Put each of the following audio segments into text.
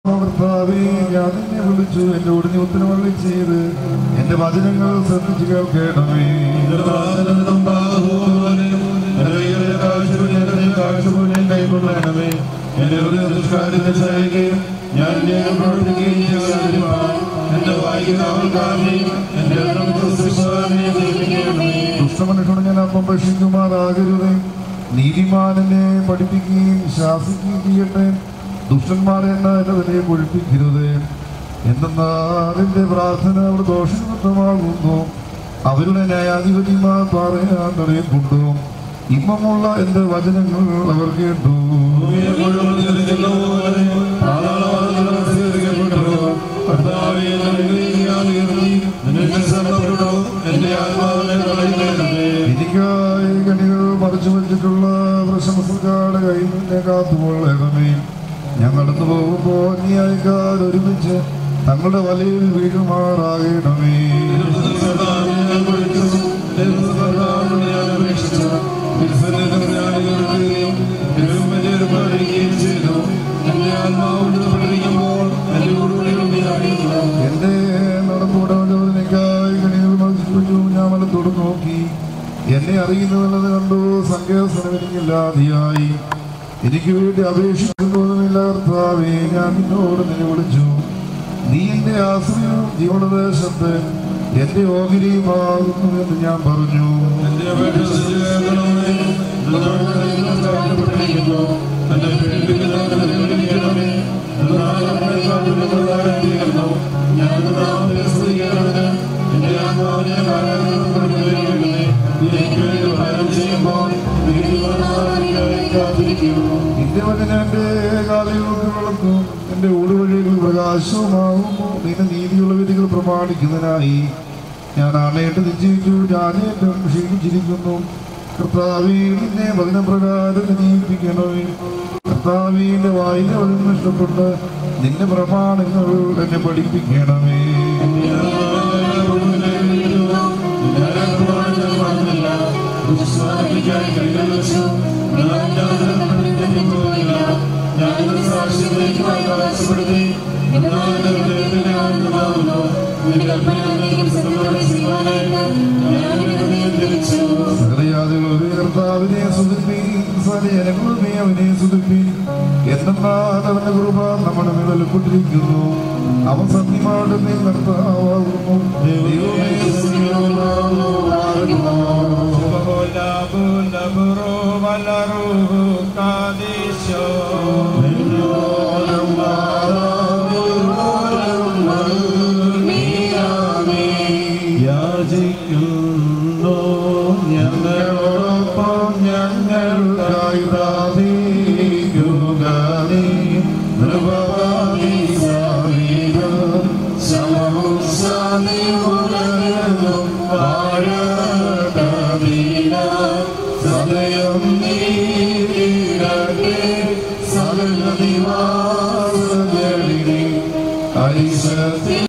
കർത്താവേ, ഞാൻ നിന്നെ വിളിച്ചു എന്നോട് നീ ഉത്തരവള്ളി ചെയ്ത് എന്റെ വചനങ്ങൾ ശ്രദ്ധിച്ചു കേൾക്കണമേ ഞാൻ പ്രവർത്തിക്കുകയും ചെയ്യുവാൻ എന്റെ വായിക്കുന്ന എന്റെ ദുഷ്ടമനുഷ്യനോട് ഞാൻ അപ്പം ഭക്ഷിക്കുമാറാകരുത് നീതിമാനെ പഠിപ്പിക്കുകയും ശാസിക്കുകയും ചെയ്യട്ടെ ദുഷ്ടന്മാരെ എന്ന എന്നെ കൊഴിപ്പിക്കരുത് എന്തെന്നാൽ എന്റെ പ്രാർത്ഥന അവർ ദോഷനിമിത്തമാകുന്നു അവരുടെ ന്യായാധിപതിമാർ പറയാൻ കൊണ്ടു ഇമ്പമുള്ള എന്റെ വചനങ്ങൾ അവർ കേട്ടു എനിക്കായി കണികൾ മറച്ചു വെച്ചിട്ടുള്ള പ്രശംസക്കാരുടെ കയ്യിൽ നിന്നെ കാത്തുകൊള്ളണമേ ഞാൻ കടന്നു പോകുമ്പോ നീ അയക്കാർ ഒരുമിച്ച് തങ്ങളുടെ വലയിൽ വീഴുമാറാകണമേ എന്റെ നടപ്പുടവനിക്കായി കണികൾ മറച്ചു വെച്ചു ഞാൻ വലത്തോട് നോക്കി എന്നെ അറിയുന്നതല്ലെന്ന് കണ്ടു സങ്കേതസ്ഥലം എനിക്കില്ലാതെയായി എനിക്ക് വേണ്ടി അപേക്ഷിക്കുന്നതുമില്ല കർത്താവേ ഞാൻ നിന്നോട് നിന്നെ വിളിച്ചു നീ എന്റെ ആശ്രയവും ജീവനദേശത്ത് എന്റെ ഓഹരിയുമാകുന്നു എന്ന് ഞാൻ പറഞ്ഞു നിന്റെ വചന എന്റെ കാലുകൾക്ക് വിളക്കും എന്റെ ഊടുവഴികൾ പ്രകാശവുമാകുന്നു നിന്റെ നീതിയുള്ള വിധികൾ പ്രമാണിക്കുന്നതിനായി ഞാൻ ആണയിട്ട് നിശ്ചയിച്ചു ഞാൻ ഏറ്റവും ക്ഷീണിച്ചിരിക്കുന്നു കർത്താവേ നിന്നെ വചനപ്രകാരം നിയമിപ്പിക്കണമേ കർത്താവിന്റെ വായിലെ വചനം ഇഷ്ടപ്പെട്ട് നിന്റെ പ്രമാണങ്ങൾ എന്നെ പഠിപ്പിക്കണമേ സകലയാതികളുടെ കർത്താവിനെ സ്തുതിപ്പീൻ സകലജനങ്ങളുമേ അവനെ സ്തുതിപ്പീൻ എന്തെന്നാൽ അവന്റെ കൃപ നമ്മുടെ മേൽ വെളിപ്പെട്ടിരിക്കുന്നു അവൻ സത്യമായിട്ട് നീ കർത്താവാകുന്നു ദൈവമേ യാചിക്കുന്നു ഞങ്ങളോടൊപ്പം ഞങ്ങൾക്കായി പ്രാർത്ഥിക്കുക നീ നൃപവാദി സാമീപം ശമവും ശാന്തിയും വാഴീന സദയം നീരട്ടെ സകല നിവാസങ്ങളിലെ ഐശ്വര്യത്തിൽ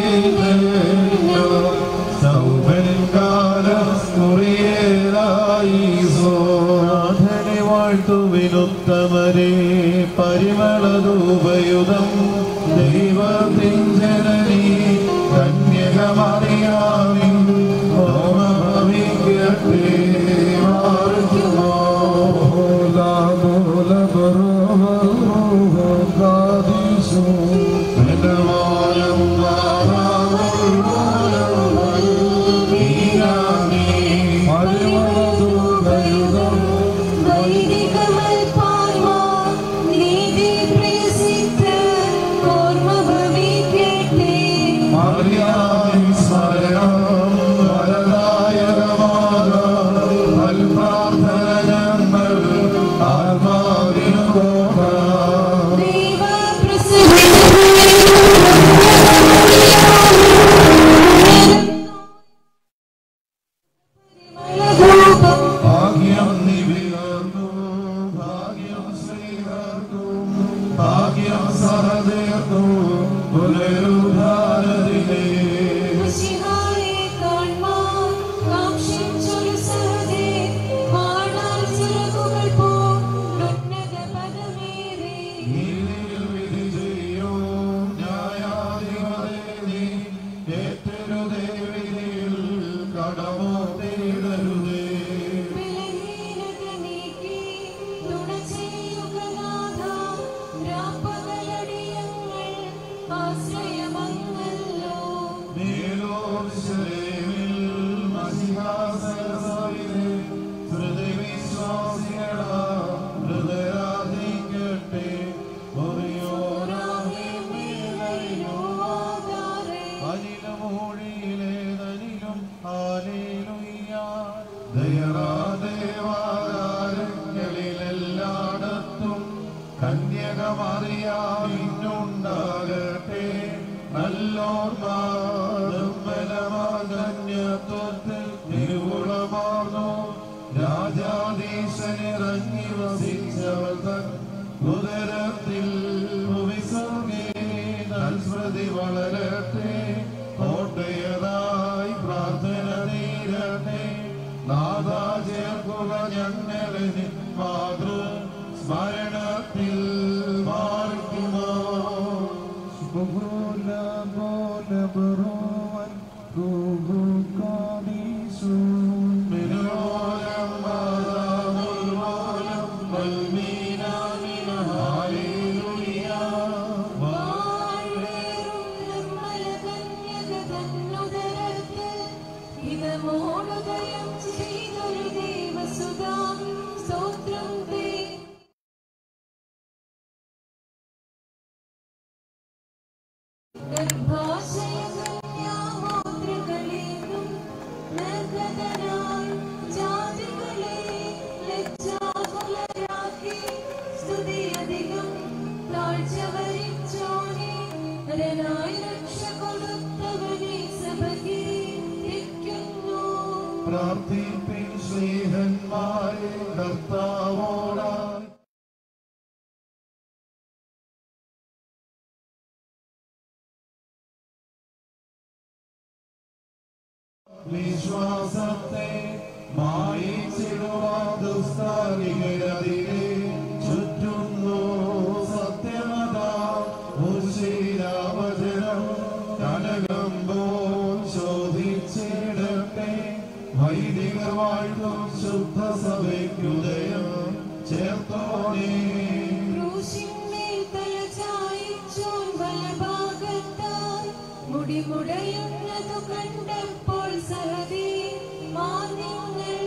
വാഴ്ത്തുവിനുത്തമരെ പരിമളരൂപയുധം ദൈവത്തിൻ ജനനി കന്യകമറിയാമിൻ ഓമഭവിക്കട്ടെ മാറുമോ ും ആശ്രയമങ്ങല്ലോ മേലോത്സരേവിൽ മഹിഹാസരസവിനെ ഹൃദയവിശ്വാസികളാ ഹൃദയാധിക്കട്ടെ ഓരാഹേ മേലയോ ആധാരേ അനിലമൂഴിയിലേതനിലും ഹാലേലുയ്യ ദയറാദേവാകാരങ്ങളിലെല്ലായിടത്തും കന്യകമറിയാമിന്നുണ്ടാകട്ടെ നല്ലോർമാകന്യത്വത്തിൽ തിരുവുളമാർന്നു രാജാധീശനിറങ്ങി വസിച്ചവൾ തൻ ഉദരത്തിൽ ഭുവിസ്വർഗേ നൽസ്മൃതി വളരട്ടെ കോട്ടയതായി പ്രാർത്ഥന തീരട്ടെ നാദാ ചേർക്കുക ഞങ്ങളെ നിൻ മാതൃ സ്മരണത്തിൽ മാറിക്കുമോ മിനോലം മാതാമുൽമോലം വൽമീനാമിന ഹാലേലുയ വാഴ്വേറും നിർമ്മലകന്യക തന്നുദരത്തിൽ ഇതമോടുദയം ചെയ്തൊരു ദേവസുതാം സ്തോത്രം തേ ഗർഭാശയകന്യാമോദ്രകളേകും നർഗതനായി ജാതികളെ ലജ്ജാകുലരാക്കി സ്തുതിയധികം താഴ്ച വരിച്ചോനെ നരനായി രക്ഷ കൊടുത്തവനെ സഭയ്ക്ക് ഇരിക്കുന്നു പ്രാർത്ഥിപ്പിൻ ശ്രീഹന്മാരെ കർത്താവോടായി വിശ്വാസത്തെ മായിച്ചിടുവാൻ ദുസ്താരികരതിരെ ചുറ്റുന്നു സത്യമത മുശീരാവചനം കനകം പോൽ ശോധിച്ചിടട്ടെ വൈദികർ വാഴ്ത്തും ശുദ്ധ സഭയ്ക്കുദയം ചേർത്തോണേ ക്രൂശിന്മേൽ തല ചായിച്ചോൻ വലഭാഗത്തായി മുടിമുടയുന്നതു കണ്ടപ്പോൾ സഹതി മാന്യങ്ങൾ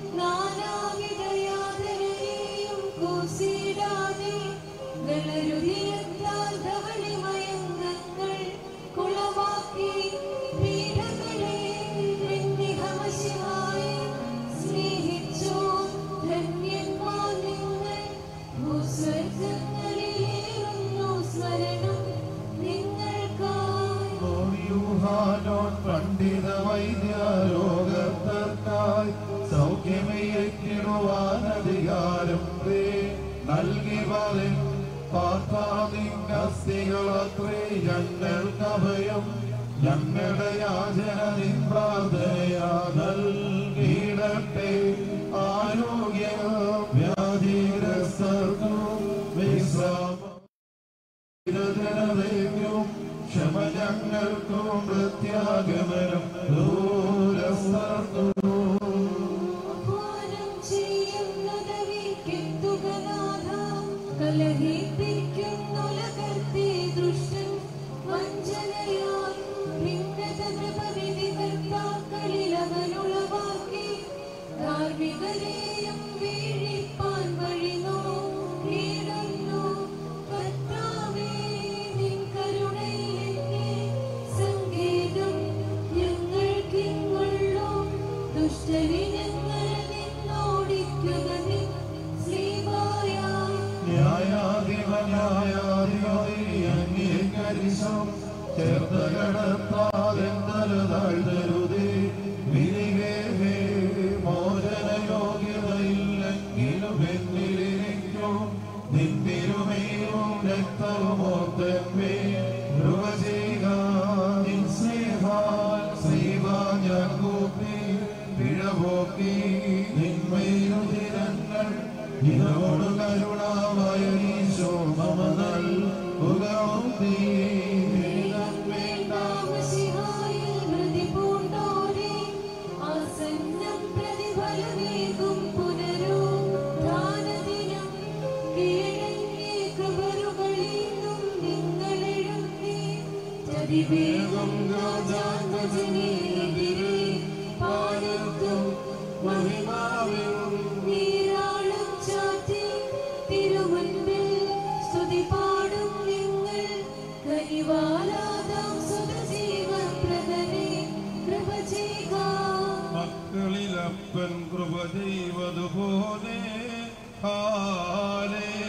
നാനാവിധയാതനെയും കൂസിടാതെ ഗളരുതിരത്താൽ ധവളിമയങ്ങൾ കുളവാക്കി പീഠകളെ പിന്നിഹമശിവായി സ്നേഹിച്ചോ ധന്യന്മാർ നിങ്ങൾ ഭൂസ്വർഗങ്ങളിലേറുന്നു സ്മരണം നിങ്ങൾക്കായി യൂഹാനോൻ പണ്ഡിത വൈദ്യ രോഗത്തർക്കായി സൗഖ്യമേക്കിടുവാൻ അധികാരം തേ നൽകി പറൻ പാർത്ഥാതിങ്കസ്തികളത്രേ ഞങ്ങൾക്ക് അഭയം ഞങ്ങളുടെ യാചന നിൻ പ്രാർത്ഥനയാ നൽകിയിടട്ടെ ആരോഗ്യ വ്യാധിഗ്രസ്തർക്കും വിശ്രാമം ും ക്ഷമ ഞങ്ങൾക്കും പ്രത്യാഗമനം ദൂരസ്ഥർക്കും അപാനം ചെയ്യുന്നതവിക്കെത്തുകനാഥ കലഹിപ്പിക്കുന്നുലകത്തെ ദുഷ്ടൻ വഞ്ചനയാൽ ഭിന്നത നൃപവിധികർത്താക്കളിൽ അവനുളവാക്കി ധാർമ്മികരെയും വീഴിപ്പാൻ വഴി നോക്കിയിടുന്നു കർത്താവേ നിൻ കരുണയിൽ എന്നെ സംഗീതം ഞങ്ങൾക്കിങ്ങുള്ളൂ ദുഷ്ടനെ ഞങ്ങൾ നിന്നോടിക്കുക നിൻ ശ്രീവായായി ന്യായാധിപന്യായാധിപതിരിശം ചേർത്ത കടത്താതെന്തലുതേ വിരികേ മോചനയോഗ്യതയില്ലെങ്കിലും എന്നിലിരിക്കും നിന്തിരുമേയും രക്തവും ഓർത്തമ്മേ ധ്രുവചേക നിൻ സ്നേഹാൽ ശ്രീവാ ഞാൻ കൂപ്പി പിഴപോക്കി നിന്മയുതിരങ്ങൾ ഇതോട് കരുണാമയ ഈശോ മമ നൽകുകയും വേണ്ടാമ അതിവേഗം രാജാന്തജനെതിരെ പാലത്തും മഹിമാവിലും നീരാളും ചാറ്റി തിരുമുൻപിൽ സ്തുതി പാടും നിങ്ങൾ കനിവാലാതാം സുഖജീവപ്രദനെ കൃപ ചെയ്യുക മക്കളിലപ്പൻ കൃപ ചെയ്വതുപോലെ ഹാലേ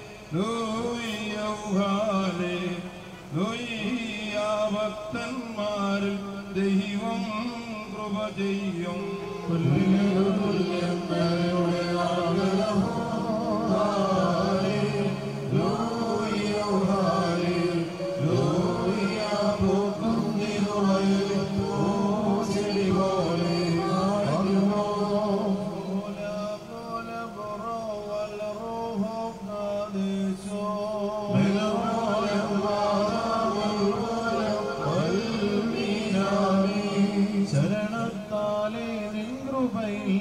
ലൂയ്യൗഹാലേ ഭക്തന്മാരിൽ ദൈവം കൃപ ചെയ്യും ശരണത്താലേ നിൻ കൃപയിൽ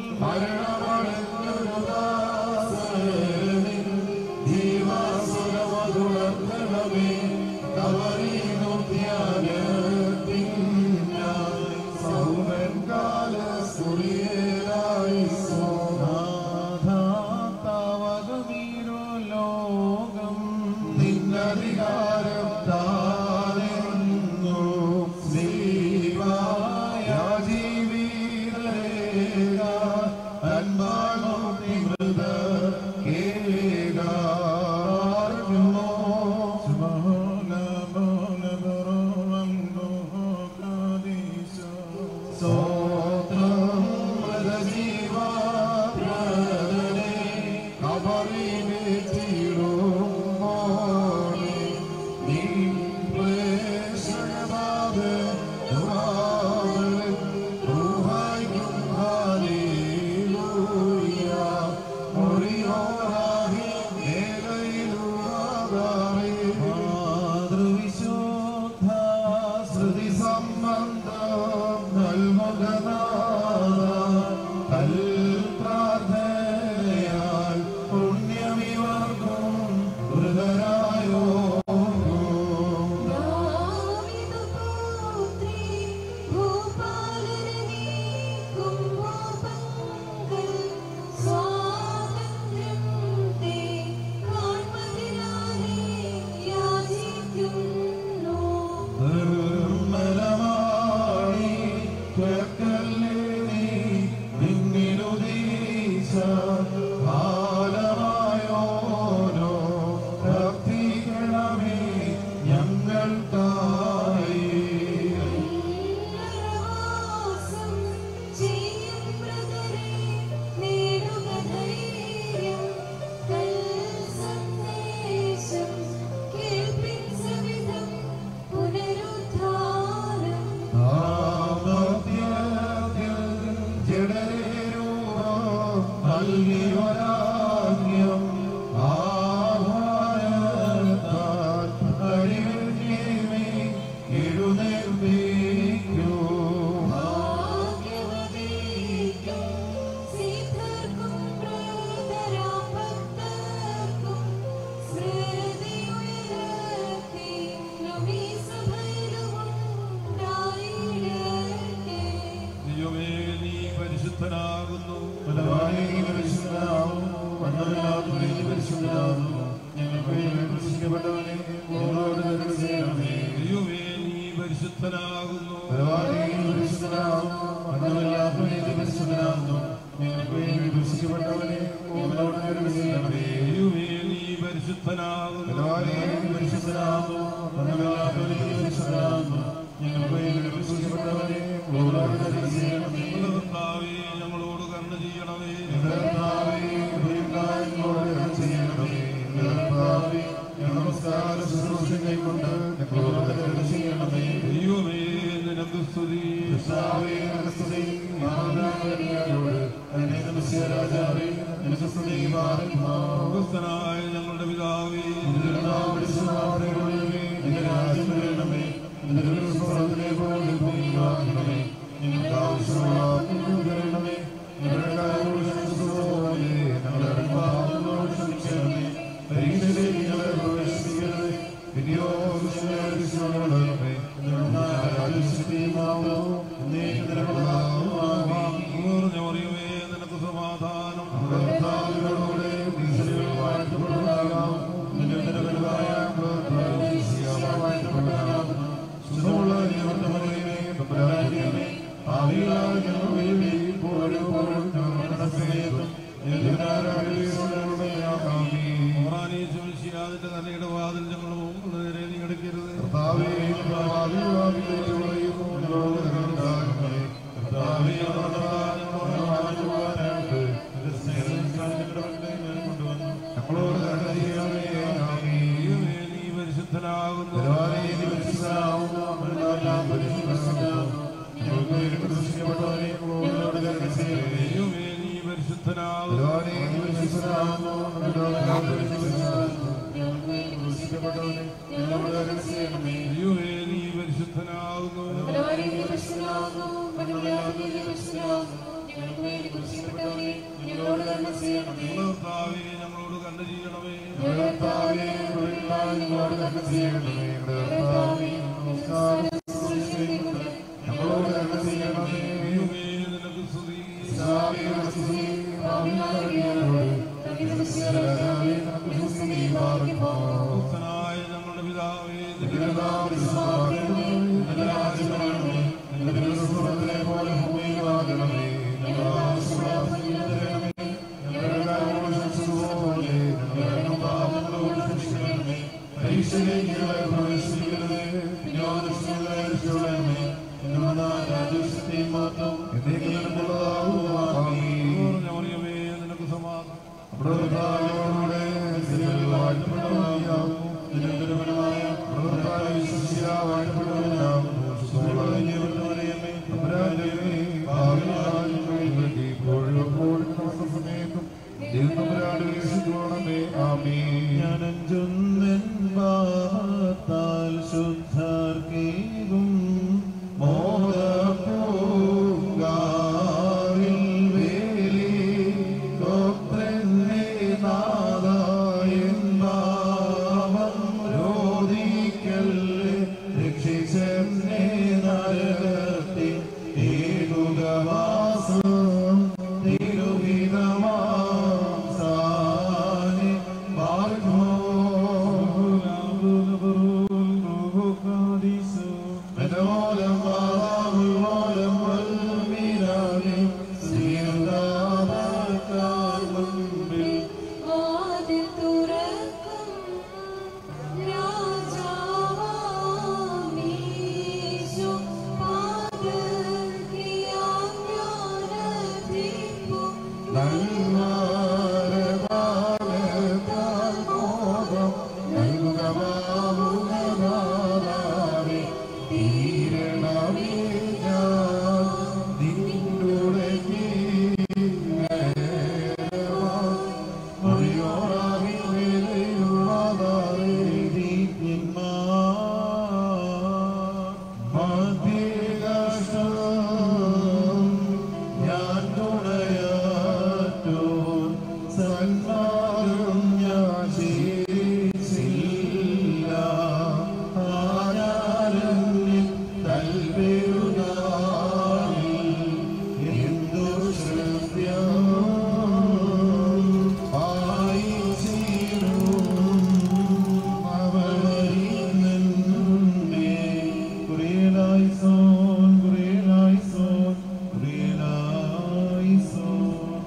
നാഥാവകമീരോ ലോകം നിന്നധികാരം താനെന്നു ശ്രീവായ ജീവിതരേഖ അൻപാണോട്ടി മൃത കേകാർമോ സ്വോത്രം മൃതജീവാ പ്രദനെ കബറിനെത്തിയിടും മോനെ നീ പ്രേക്ഷകബാധ ദുരാവളൻ റുഹായിക്കും ഹാലേലൂയ മുറിയോറാഹി മേലയിലുറാകാറേ മാതൃവിശുദ്ധ ശ്രുതി സംബന്ധം നൽമുഖനാഥ തൽ പ്രാർത്ഥനയാൽ പുണ്യമിവർക്കും ഹൃദരായോ ദാവീദുപുത്രി ഭൂപാലനീക്കും മോപങ്ങൾ സ്വാതന്ത്ര്യം തേ കാൺമതിനാലേ യാചിക്കുന്നു നിർമ്മലമായി കേൾക്കല്ലേ നീ നിന്നിലുദീശ കാലമായോരോ പ്രാർത്ഥിക്കണമേ ഞങ്ങൾക്കായി നരവാസം ചെയ്യും ബ്രദരെ നേടുക ധൈര്യം കൽ സന്ദേശം കേൾപ്പിൻ സവിധം പുനരുദ്ധാരം ആമധ്യത്തിൽ ജഡരൂപോ നൽകിയൊരാജ്ഞം ആഹ്വാനത്താൽ അടിമേ എഴുന്നേൽപ്പിക്കൂ ഭാഗ്യവതിക്കും സിദ്ധർക്കും പ്രതരാം ഭക്തർക്കും സ്മൃതിയുയരത്തി നബി സഭയിലുമുണ്ടായിടട്ടെ ദൈവമേ നീ പരിശുദ്ധനാകുന്നു ദൈവമേ നീ പരിശുദ്ധനാകുന്നു ദൈവമേ നീ പരിശുദ്ധനാകുന്നു ഞങ്ങളുടെ കർത്താവേ ഞങ്ങളോട് കരുണ ചെയ്യണമേ നമസ്കാര ശുശ്രൂഷകളെ കൊണ്ട് ഞങ്ങളോട് കരുണ ചെയ്യണമേ ദൈവമേ നിനക്ക് സ്തുതി കർത്താവേ, നിനക്ക് സ്തുതി. മാതാവിനോട് എന്നെ നമസ്യ രാജാവേ, നിനക്ക് സ്തുതി. മാറുമാ. സ്വർഗ്ഗസ്ഥനായ ഞങ്ങളുടെ പിതാവേ നിന്റെ നാമം വിളിച്ചുകൊള്ളണമേ. നിന്റെ രാജ്യം വരണമേ. നിന്റെ തിരുമനസ് സ്വർഗ്ഗത്തിലെ പോലെ ഭൂമിയിലാകണമേ. ഞങ്ങൾക്ക് ആവശ്യമുള്ള ആഹാരം തരണമേ. ഞങ്ങളുടെ കടങ്ങളോട് ക്ഷമിച്ചതുപോലെ ഞങ്ങളുടെ അടിമകളോട് ക്ഷമിക്കണമേ. പരീക്ഷയിലേക്ക് ഞങ്ങളെ പ്രവേശിപ്പിക്കരുതേ. പിന്നെയോ ദുഷ്ടനെ രക്ഷിക്കണമേ. പൂർണ്ണ മറിയമേ നിനക്ക് സമാധാനം ഖുറാനീശ്വരിശിയാതിന്റെ തലയുടെ വാതിൽ ഞങ്ങളുടെ മുമ്പിൽ നേരെ നീ എടുക്കരുത് ഞങ്ങളോട് കരുണ ചെയ്യണമേ ആമീൻ ദൈവമേ നീ പരിശുദ്ധനാകുന്നു ദൈവമേ നീ പരിശുദ്ധനാകുന്നു ദൈവമേ നീ പരിശുദ്ധനാകുന്നു കർത്താവേ ഞങ്ങളോട് കണ്ടു ചെയ്യണമേ ഞങ്ങളോട് കരുണ ചെയ്യണമേ ദൈവമേ നിനക്ക് സ്തുതി ഭക്തനായ ഞങ്ങളുടെ പിതാവേ നിന്റെ പൂർണ്ണ മറിയമേ നിനക്ക് സമാധാനം ഞാനഞ്ചൊന്നൻ പാപത്താൽ ശുദ്ധർക്കേകും മോദപൂങ്കാവിൽ വേലി ഗോത്രനെ നാദായൻ നാമം രോധിക്കല്ലേ രക്ഷിച്ചെന്നെ നരകത്തിൽ ഏകുകവാസം തിരുവിതമാം സാനി മനോലം വാമുലോലം വൽമീരാനി ശ്രീയുതാമക്കാർ മുൻപിൽ വാതിൽ തുറക്കും രാജാവാമീശു പാദകിയാം ജ്ഞാനദീപു നൽവാരകാലത്താൽ മോഹം നൽകുകവാമുകനാദാവേ തീരണമേ ഞാൻ നിന്നുടെ മൊഴിയോറാവിൽ വേലയുള്ളതാരേ ഞാൻ തുണയാറ്റോ സന്മാരും ഞാൻ ശീലിച്ചില്ല ആരാലും തൽപെരുനാളിൽ എന്തു ശ്രദ്ധ്യം ആയി ചേരും അവരിന്നെ കുറിയലായിസോൻ കുറിയലായിസോൻ കുറിയലായിസോൻ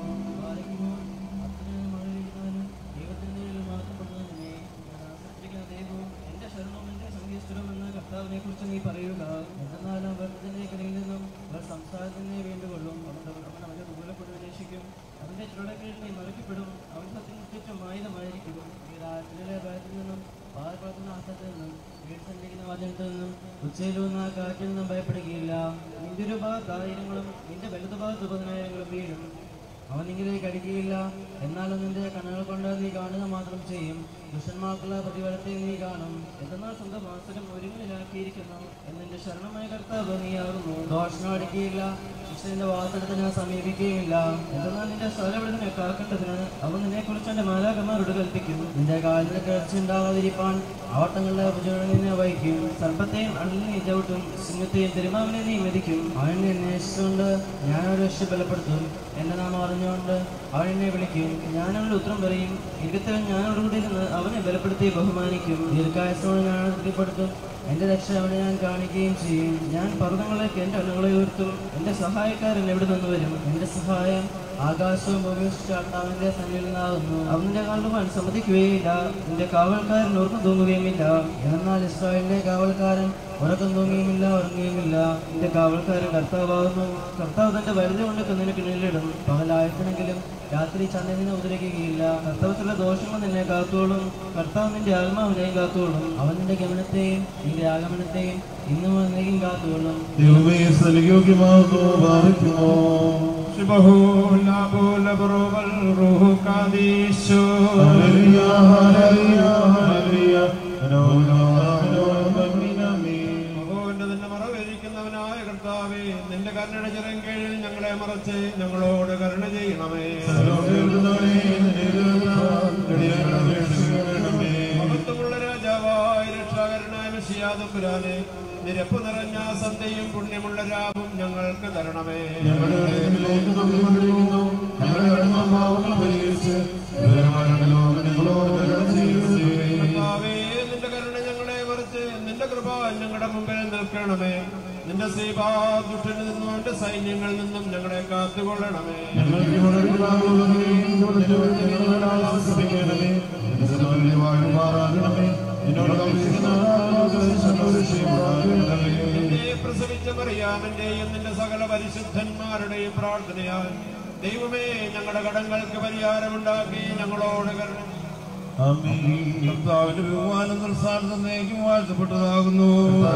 കർത്താവിനെ കുറിച്ച് നീ പറയുക എന്നാൽ അവർ ഇതിന്റെ കരയിൽ നിന്നും അവർ സംസാരത്തിനെ വേണ്ടുകൊള്ളും അവൻ അവൻ അവന്റെ ദൂരപ്പെട്ട് വിദേശിക്കും അവന്റെ ചുടക്കിൽ നീ മറിക്കപ്പെടും അവൻ സത്യം ചുറ്റും ആയുധമായിരിക്കും ഈ രാത്രിയിലെ ഭയത്തിൽ നിന്നും പാർപ്പാക്കുന്ന ആസത്തിൽ നിന്നും വീഴ്ചണ്ടിക്കുന്ന വാചകത്തിൽ നിന്നും ഉച്ചയിലൂന്ന കാറ്റിൽ നിന്നും ഭയപ്പെടുകയില്ല നിന്റെ ഒരു ഭാഗത്ത് ആയിരങ്ങളും നിന്റെ വലതു ഭാഗത്ത് പതിനായിരങ്ങളും വീഴും അവൻ നിങ്ങളിലേക്ക് അടിക്കുകയില്ല എന്നാലും നിന്റെ കണ്ണുകൾ കൊണ്ട് നീ കാണുക മാത്രം ചെയ്യും ദുഷ്ടന്മാർക്കുള്ള പ്രതിഫലത്തെ നീ കാണും എന്തെന്നാൽ സ്വന്തം വാസനം ഒരുങ്ങളിലാക്കിയിരിക്കുന്നു എന്നെ ശരണമായ കർത്താവ് നീയാകുന്നു ദോഷണം അടിക്കുകയില്ല ശിക്ഷന്റെ വാസനത്തിന് സമീപിക്കുകയില്ല എന്തെന്നാൽ നിന്റെ സ്ഥലവിടുതനെ കാക്കേണ്ടതിന് അവൻ നിന്നെ കുറിച്ച് എന്റെ മാലാകന്മാരോട് കൽപ്പിക്കും നിന്റെ കാലിന് കിടച്ചുണ്ടാകാതിരിപ്പാൻ അവർ തങ്ങളുടെ ഭുജങ്ങളിൽ നിന്നെ വഹിക്കും സർപ്പത്തെയും അണ്ണിനെ ചവിട്ടും സിംഹത്തെയും തിരുമാവിനെ നീ മെതിക്കും അവൻ എന്നെ അന്വേഷിച്ചുകൊണ്ട് ഞാൻ ഒരു രക്ഷ ബലപ്പെടുത്തും എന്റെ നാം അറിഞ്ഞുകൊണ്ട് അവൻ എന്നെ വിളിക്കും ഞാൻ അവന്റെ ഉത്തരം പറയും ഇരുത്തവൻ ഞാനോട് കൂടി ഇരുന്ന് അവനെ ബലപ്പെടുത്തി ബഹുമാനിക്കും ദീർഘായസോട് ഞാൻ തൃപ്തിപ്പെടുത്തും എന്റെ രക്ഷ അവനെ ഞാൻ കാണിക്കുകയും ചെയ്യും ഞാൻ പർവ്വതങ്ങളിലേക്ക് എന്റെ അന്നങ്ങളെ ഉയർത്തും എന്റെ സഹായക്കാരൻ എവിടെ നിന്ന് വരും എന്റെ സഹായം ആകാശവും ഉപേക്ഷിച്ചാട്ടാവിന്റെ സന്നിധിയിൽ നിന്നാകുന്നു അവന്റെ കാലുവാൻ സമ്മതിക്കുകയില്ല നിന്റെ കാവൽക്കാരൻ ഉറക്കം തൂങ്ങുകയുമില്ല എന്നാൽ ഇസ്രായേലിന്റെ കാവൽക്കാരൻ ഉറക്കം തൂങ്ങിയുമില്ല ഉറങ്ങുകയുമില്ല നിന്റെ കാവൽക്കാരൻ കർത്താവാകുന്നു കർത്താവ് തന്റെ വലുത് കൊണ്ട് നിനക്ക് നിന്നിടും പകലായത്തിനെങ്കിലും രാത്രി ചന്ദ്രനെ ഉപദ്രവിക്കുകയില്ല കർത്തവത്തിലുള്ള ദോഷങ്ങൾ നിന്നെ കാത്തോളും കർത്താവ് നിന്റെ ആത്മാവിനെയും കാത്തോളും അവൻ നിന്റെ ഗമനത്തെയും നിന്റെ ആഗമനത്തെയും ഇന്നും എന്നേക്കും കാത്തോളും ദൈവമേ സ്ഥലയോഗ്യമാകുന്നു ബാധിക്കുമോ ഹല്ലേലൂയ ഹല്ലേലൂയ ഹല്ലേലൂയ ഭഗവാന്റെ നിന്നെ മറവിരിക്കുന്നവനായ കർത്താവേ നിന്റെ കരുണയുടെ ചിറം കീഴിൽ ഞങ്ങളെ മറച്ച് ഞങ്ങളോട് കരുണ ചെയ്യണമേ മഹത്വമുള്ള രാജാവായ രക്ഷാകരനായ മെസ്സിയാതമ്പുരാനെ നിരപ്പ് നിറഞ്ഞ സന്ധ്യയും പുണ്യമുള്ള രാവും ഞങ്ങൾക്ക് തരണമേ കർത്താവേ നിന്റെ കരുണ ഞങ്ങളെ മറിച്ച് നിന്റെ കൃപ ഞങ്ങളുടെ മുമ്പിൽ നിൽക്കണമേ നിന്റെ സേവാ ദുഷ്ടനിൽ നിന്നും അവന്റെ സൈന്യങ്ങളിൽ നിന്നും ഞങ്ങളെ കാത്തുകൊള്ളണമേ നിന്നെ പ്രസവിച്ച മറിയാമന്റെയും നിന്റെ സകല പരിശുദ്ധന്മാരുടെയും പ്രാർത്ഥനയാൽ ദൈവമേ ഞങ്ങളുടെ കടങ്ങൾക്ക് പരിഹാരമുണ്ടാക്കി ഞങ്ങളോട് കരുണ കർത്താവിന്റെ ബഹുമാനം നിർസാനത്തേക്കും വാഴ്ത്തപ്പെട്ടതാകുന്നു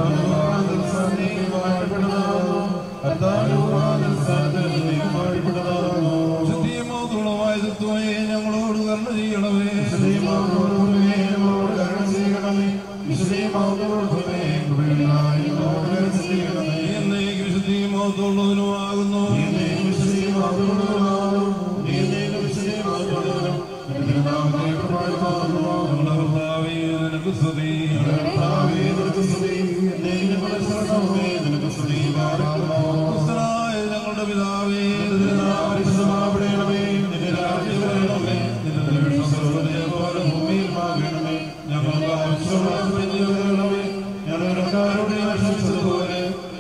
ശുദ്ധിയുമോത്തുള്ളമായ തത്വമേ ഞങ്ങളോട് കരുണ ചെയ്യണമേ എന്നേക്കും ശുദ്ധിയുമോത്തുള്ളതിനുമാകുന്നു ഞങ്ങളുടെ കർത്താവേ നിനക്ക് സ്തുതി ക്രിസ്തനായ ഞങ്ങളുടെ പിതാവേ ഞങ്ങൾക്ക് ആവശ്യമുള്ള ഞങ്ങളുടെ ആശിച്ചതുപോലെ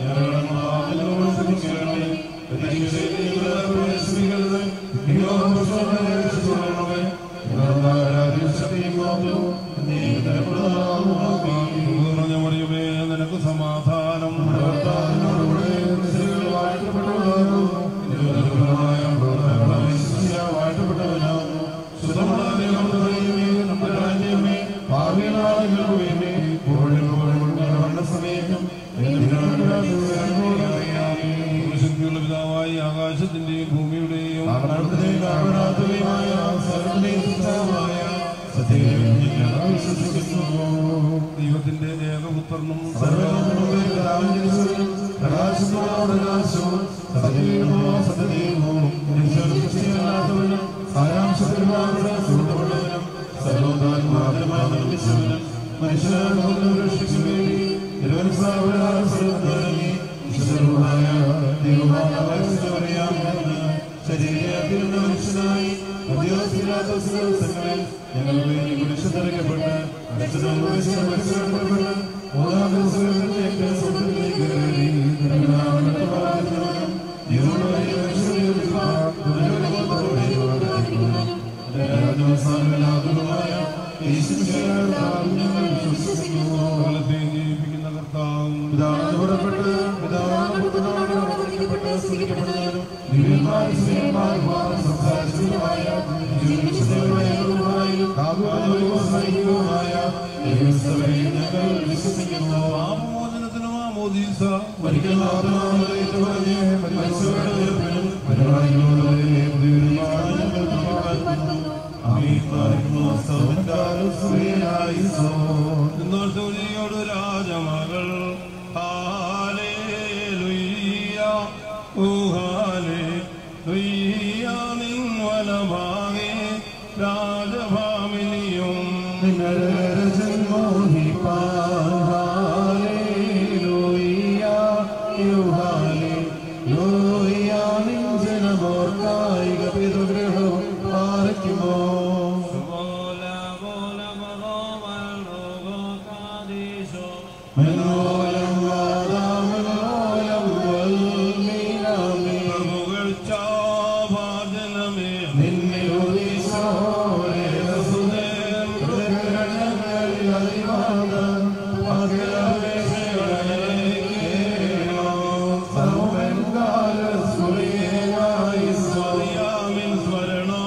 പൂർണ്ണ മറിയുമേ നിനക്ക് സമാധാനം ശക്തിയുള്ള പിതാവായി ആകാശത്തിന്റെയും ഭൂമിയുടെയും ദൈവത്തിന്റെ ഏകപുത്രനും ഞങ്ങൾ വേണ്ടി കുരിശിതറയ്ക്കപ്പെട്ട് അച്ഛനും മനസ്സിലാക്കപ്പെട്ട് മൂന്നാം ദിവസങ്ങളിലേക്ക് സ്വർഗ്ഗത്തിലേക്ക് കയറി തിരുനാമത്തെ പ്രാർത്ഥിക്കുന്നവനും ദൈവമായ രക്ഷകനുമായ ദുരിതബോധത്തോടെ പ്രാർത്ഥിക്കുന്നു. രാജവസാനമില്ലാത്തതുമായ യേശുമിശിഹായുടെ നാമത്തിൽ ഞങ്ങൾ വിശ്വസിക്കുന്നു. സകലത്തെ ജീവിപ്പിക്കുന്ന കർത്താവും പിതാവിന് പുറപ്പെട്ട് പിതാവിന് പുത്രനോട് പ്രവർത്തിക്കപ്പെട്ട് സ്തുതിക്കപ്പെടുന്നവനും ദിവ്യന്മാരും സ്ത്രീയന്മാരുമായി സംസാരിച്ചതുമായ ജീവിതമായ സൈനികവുമായ ദൈവസഭയിൽ ഞങ്ങൾ വിശ്വസിക്കുന്നു പാപമോചനത്തിനും ആമോദീസ ഒരിക്കൽ മാത്രമാണ് പറഞ്ഞ് മരിച്ചവരുടെ ഉയർപ്പിനും പരിപാടികളുടെ പുതിയൊരു ഞങ്ങൾ പ്രാർത്ഥിക്കുന്നു. ആമീൻ. സർവ്വകാലം സ്തുതി ഹാലേലുയ്യ ഓ ഹാലേലുയ്യ നിൻ വലഭാഗേ രാജഭാമിനിയും പുകഴ്ചാഭാജനമേ സ്വറിയാമിൻ സ്വരണോ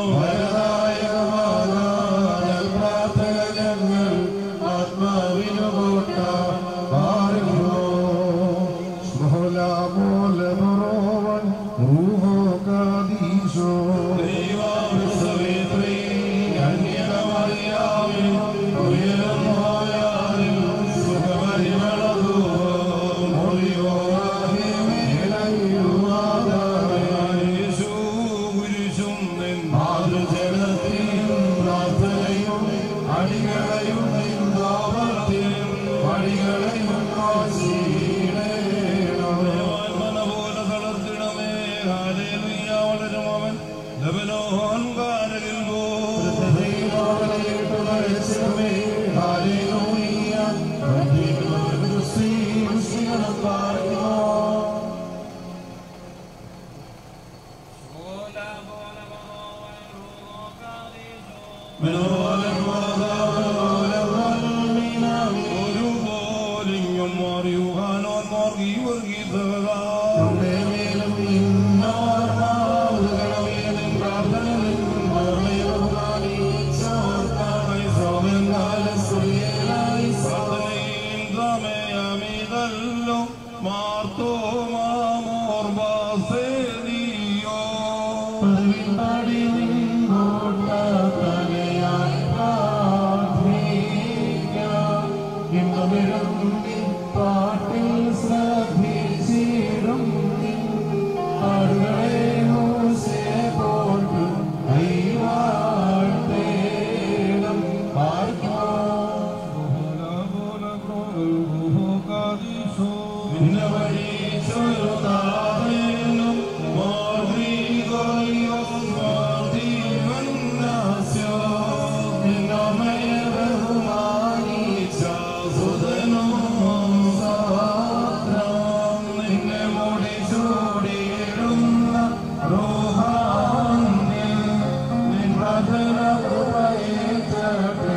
ദൈവാവിസവേത്രേ അന്യതമറിയാമേ ഉയരം പോയാലും സുഖപരിമളതോ യേശു കുരിശും നിൻ ദേവാത്മന പോലെ തളർത്തിടമേ ഹാലേലുയ്യ വളരും അവൻ ലബനോൻ കാരകിൽ പോ ഒരു പോലിങ്ങും മാറിയുഹാനോൻ മാർഗീ വർഗീതകാ പ്രാർത്ഥനയിന്തമേയമിതല്ലോ മാർത്തോ മാമോർബാസേദിയോ പാട്ടിൽ ശ്രദ്ധിച്ചിടും ആടുകളെ മൂസേ പോട്ടു കൈവാട്ടേണം പാർക്കോ പിന്നെ വഴി ചൊരുതാവേനും മോർഗീഗോയോ മാർദീവന്നാസ്യോ നിന്നോമയ ബഹുമാനിച്ച സുതനോ സഹോദരം നിന്നെ മൂടി ചൂടിയിടുന്ന റോഹാന്യം നിൻ വചന കൃപയേറ്റട്ടെ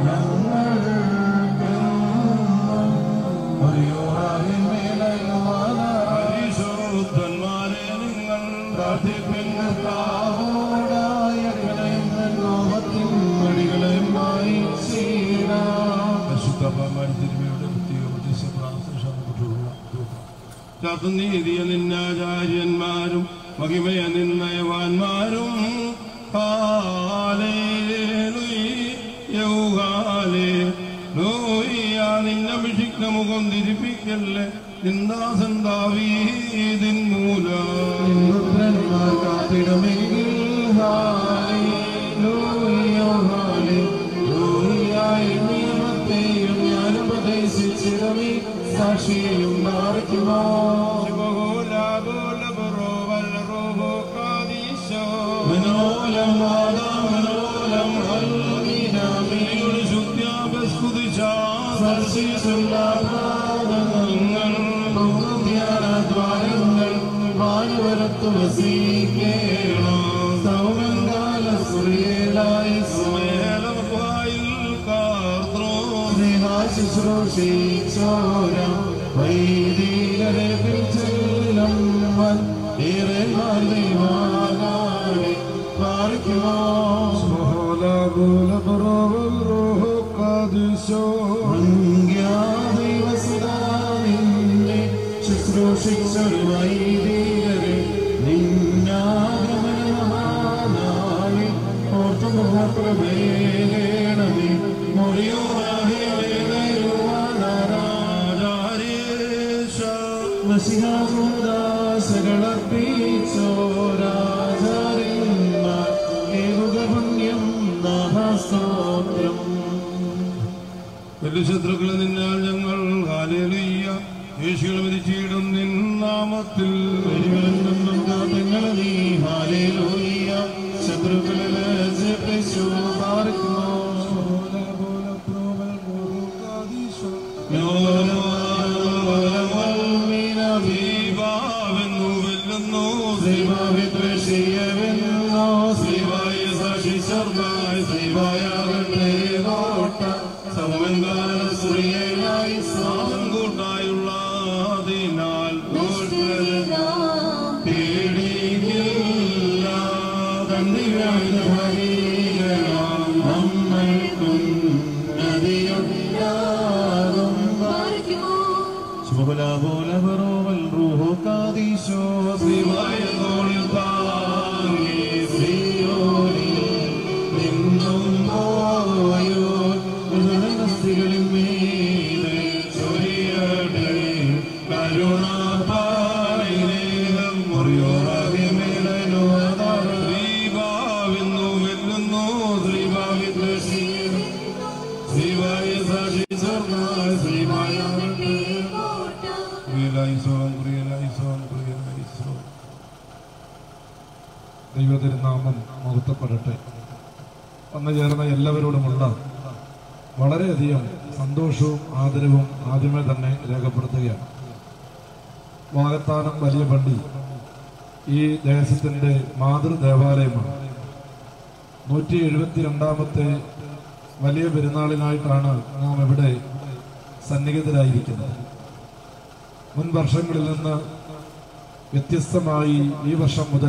ഞങ്ങൾക്കെന്നും ഒരു യോറാവിൻ പരിശുദ്ധന്മാരെ നിങ്ങൾ പ്രാർത്ഥിപ്പിന്ന താവോടായകളെയും ലോകത്തിൻ വഴികളെയും വായിച്ചീരാം പരിശുദ്ധമാരുടെ പ്രത്യേക പ്രത്യക്ഷ ചതുനീതിയ നിന്നാചാര്യന്മാരും മഹിമയ നിന്നയവാന്മാരും നിന്നഭിഷിക്ത മുഖം തിരിപ്പിക്കല്ലേ നിന്ദാസന്താവീതിൻ മൂലം പുത്രന്മാർ കാത്തിടുമെങ്കിൽ ഹാലേലൂയ, ഹാലേലൂയ. നിയമത്തെയും ഞാൻ ഉപദേശിച്ചിടമേ സാക്ഷിയെയും മാറിക്കുമോ മനോലം വാദാ മനോലം അൽമീനാമീയുടെ സ്പർശിച്ചുള്ള പാദങ്ങൾ ധ്യാനദ്വാരങ്ങൾ വാനുവരത്തു വസീകേണം സൗമങ്കാല സുരേലായി സ്നേഹാശുശ്രൂഷിച്ചോരം വൈദികരെ ചെല്ലും വൻ ഏറെ ദൈവാകാടെ പാർക്കുമോ ദൈവസുതാവിന്റെ ശുശ്രൂഷിച്ചൊരു വൈദികരെ നിന്നാഗമനമഹാനാളിൽ ഓർത്തുമുഖപ്രഭേണമേ മുറിയോരാജാ മഷിഹാസകളർപ്പിച്ചോരാചാര്യന്മാർ ഏകുക പുണ്യം നാഭാസ്തോത്രം വലിയ ശത്രുക്കളിൽ നിന്നാൽ ഞങ്ങൾ ഹാലേലുയ്യ യേശുകൾ മരിച്ചിടും നിൻ നാമത്തിൽ വരികളിൽ നിന്നും കാത്തങ്ങളെ നീ ഹാലേലൂയ ശത്രുക്കളിൽ ജപിച്ചു പാർക്കുമോ ദീപാവെന്നു വെല്ലുന്നു ശ്രീഭാവിദ്വേഷിയവെന്നോ ശ്രീവായ സാക്ഷി ശർമായി ശ്രീവായാകട്ടെ കോട്ട സമവൻകാല ശ്രീയായി സ്വാമം കൂട്ടായുള്ള അതിനാൽ പേടിയില്ല കണ്ണിവാഴ്ന്നവരീകണം നമ്മൾക്കും നദിയുണ്ടാകും ശുഭലാഭോലപറോവൽ റൂഹോ കാദീശോ ശ്രീവായ തോളിൽ താങ്ങി ശ്രീയോനിൽ നിന്നും പോയോ ഹൃദയസ്ഥികളിൽ മീതെ ചൊരിയട്ടെ കരുണാപാരിലേഹം മുറിയോറാകിമേലോ ദീപാവെന്നു വെല്ലുന്നു ശ്രീഭാവിദ്വേഷിയും ശ്രീവായ സാക്ഷി സ്വർണ്ണ ശ്രീമായ പ്രിയലായിസോം പ്രിയലായിസോം പ്രിയലായിസോം ദൈവതിരുനാമം മഹത്വപ്പെടട്ടെ വന്നു ചേർന്ന എല്ലാവരോടുമുള്ള വളരെയധികം സന്തോഷവും ആദരവും ആദ്യമേ തന്നെ രേഖപ്പെടുത്തുകയാണ് വാകത്താനം വലിയ പള്ളി ഈ ദേശത്തിന്റെ മാതൃദേവാലയമാണ് നൂറ്റി എഴുപത്തിരണ്ടാമത്തെ വലിയ പെരുന്നാളിനായിട്ടാണ് നാം ഇവിടെ സന്നിഹിതരായിരിക്കുന്നത് മുൻ വർഷങ്ങളിൽ നിന്ന് വ്യത്യസ്തമായി ഈ വർഷം മുതൽ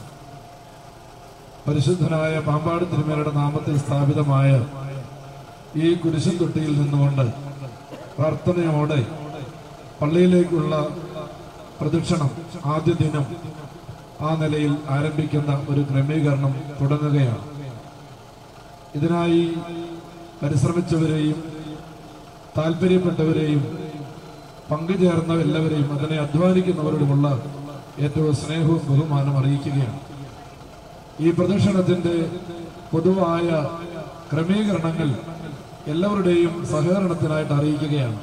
പരിശുദ്ധനായ പാമ്പാട് തിരുമേലയുടെ നാമത്തിൽ സ്ഥാപിതമായ ഈ കുരിശൻ തൊട്ടിയിൽ നിന്നുകൊണ്ട് പ്രാർത്ഥനയോടെ പള്ളിയിലേക്കുള്ള പ്രദക്ഷിണം ആദ്യ ദിനം ആ നിലയിൽ ആരംഭിക്കുന്ന ഒരു ക്രമീകരണം തുടങ്ങുകയാണ് ഇതിനായി പരിശ്രമിച്ചവരെയും താല്പര്യപ്പെട്ടവരെയും പങ്കുചേർന്ന എല്ലാവരെയും അതിനെ അധ്വാനിക്കുന്നവരോടുമുള്ള ഏറ്റവും സ്നേഹവും ബഹുമാനം അറിയിക്കുകയാണ് ഈ പ്രദക്ഷിണത്തിന്റെ പൊതുവായ ക്രമീകരണങ്ങൾ എല്ലാവരുടെയും സഹകരണത്തിനായിട്ട് അറിയിക്കുകയാണ്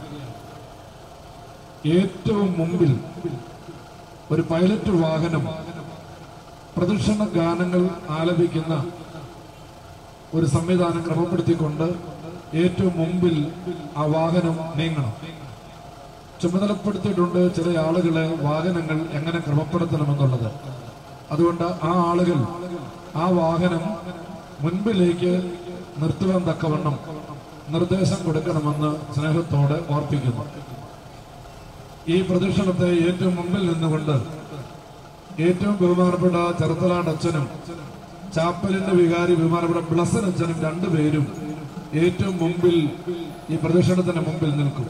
ഏറ്റവും മുമ്പിൽ ഒരു പൈലറ്റ് വാഹനം പ്രദക്ഷിണ ഗാനങ്ങൾ ആലപിക്കുന്ന ഒരു സംവിധാനം ക്രമപ്പെടുത്തിക്കൊണ്ട് ഏറ്റവും മുമ്പിൽ ആ വാഹനം നീങ്ങണം ചുമതലപ്പെടുത്തിയിട്ടുണ്ട് ചില ആളുകളെ വാഹനങ്ങൾ എങ്ങനെ ക്രമപ്പെടുത്തണമെന്നുള്ളത് അതുകൊണ്ട് ആ ആളുകൾ ആ വാഹനം മുൻപിലേക്ക് നിർത്തുവാൻ തക്കവണ്ണം നിർദ്ദേശം കൊടുക്കണമെന്ന് സ്നേഹത്തോടെ ഓർപ്പിക്കുന്നു ഈ പ്രദക്ഷിണത്തെ ഏറ്റവും മുമ്പിൽ നിന്നുകൊണ്ട് ഏറ്റവും ബഹുമാനപ്പെട്ട ചെറുത്തലാട് അച്ഛനും ചാപ്പലിന്റെ വികാരി ബഹുമാനപ്പെട്ട ബ്ലസൻ അച്ഛനും രണ്ടുപേരും ഏറ്റവും മുമ്പിൽ ഈ പ്രദക്ഷിണത്തിന് മുമ്പിൽ നിൽക്കും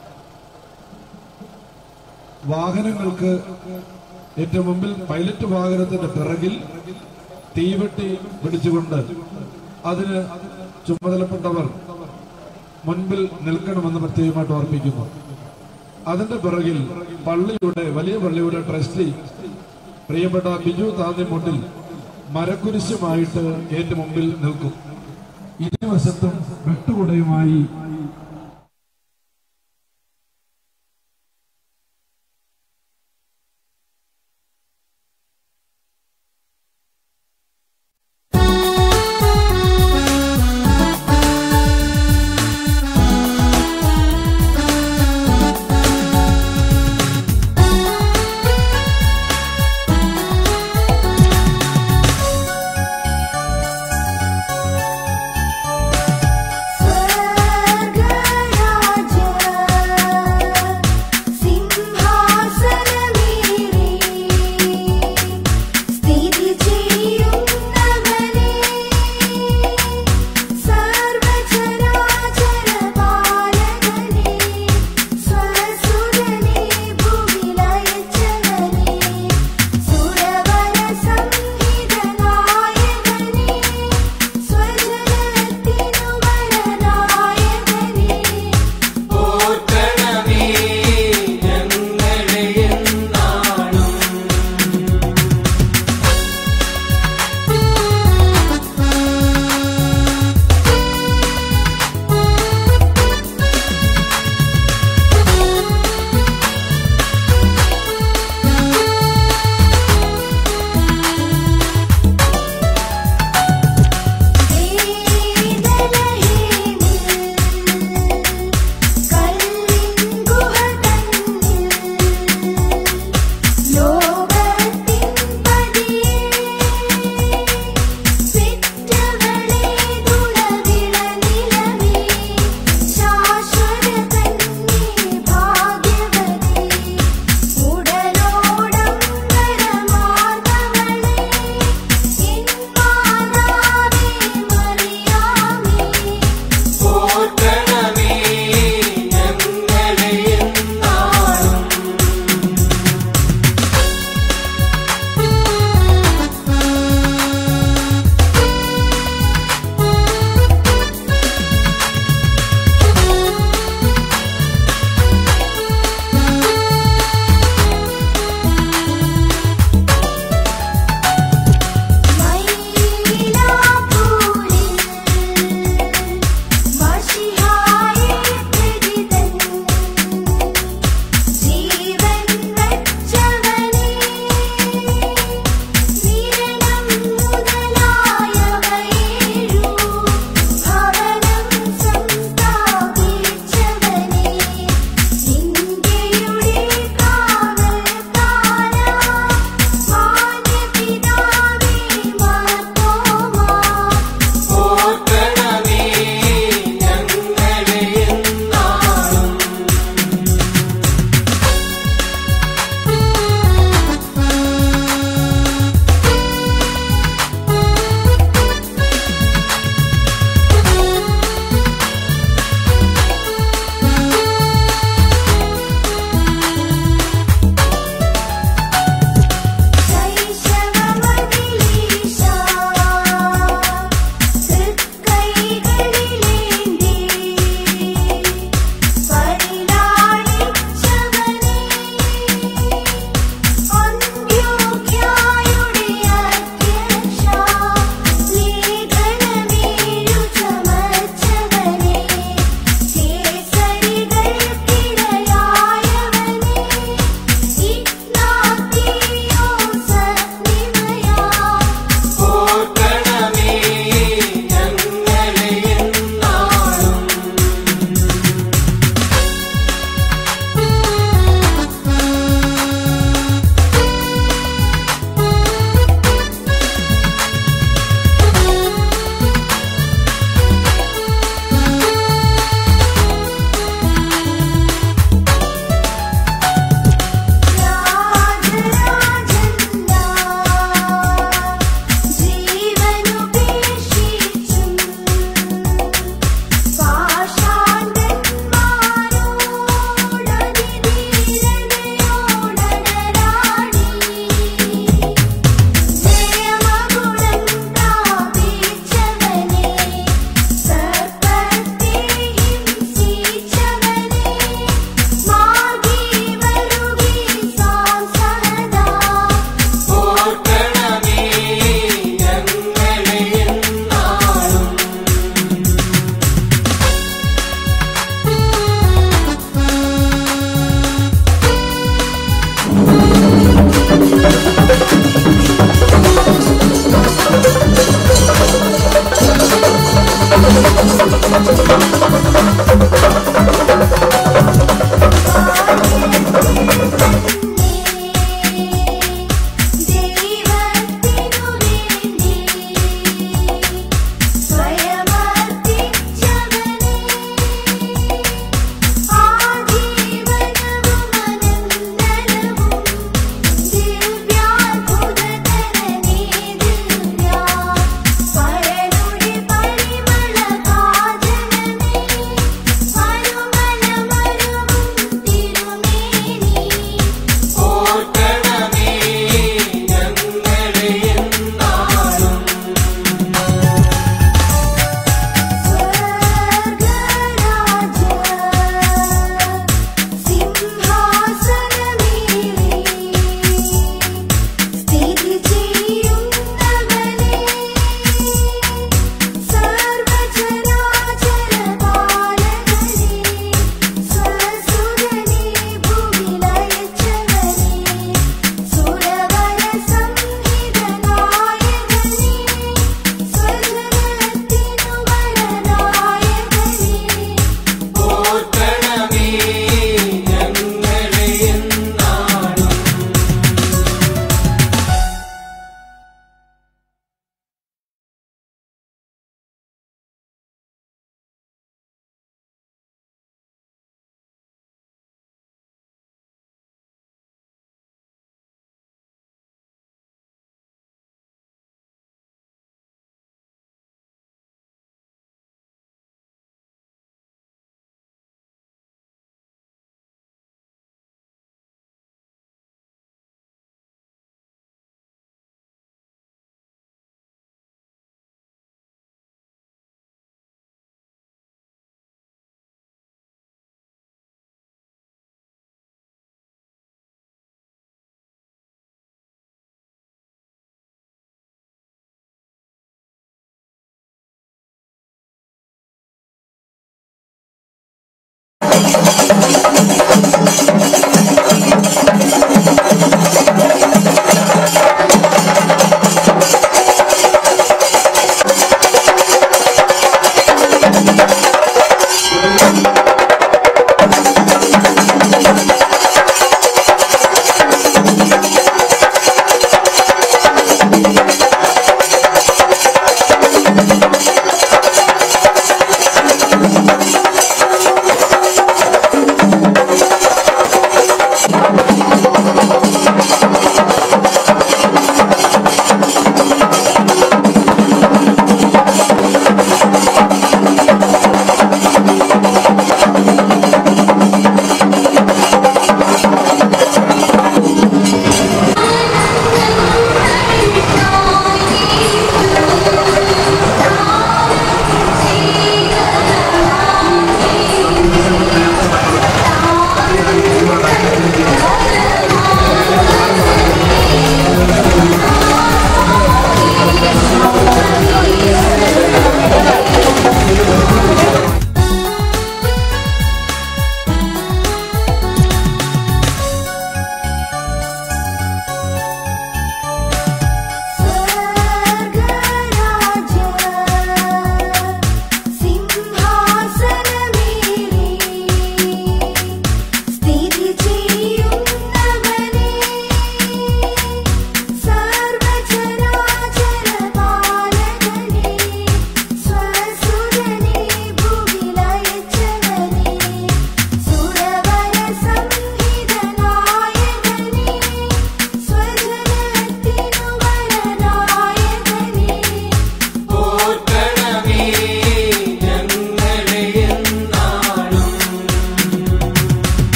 വാഹനങ്ങൾക്ക് ഏറ്റവും മുമ്പിൽ പൈലറ്റ് വാഹനത്തിന്റെ പിറകിൽ തീവെട്ടി പിടിച്ചുകൊണ്ട് അതിന് ചുമതലപ്പെട്ടവർ മുൻപിൽ നിൽക്കണമെന്ന് പ്രത്യേകമായിട്ട് ഓർപ്പിക്കുന്നു അതിന്റെ പിറകിൽ പള്ളിയുടെ വലിയ പള്ളിയുടെ ട്രസ്റ്റി പ്രിയപ്പെട്ട ബിജു താന്നിമുണ്ടിൽ മരക്കുരിശുമായിട്ട് ഏറ്റവും മുമ്പിൽ നിൽക്കും ഇരുവശത്തും വെട്ടുകുടയുമായി Thank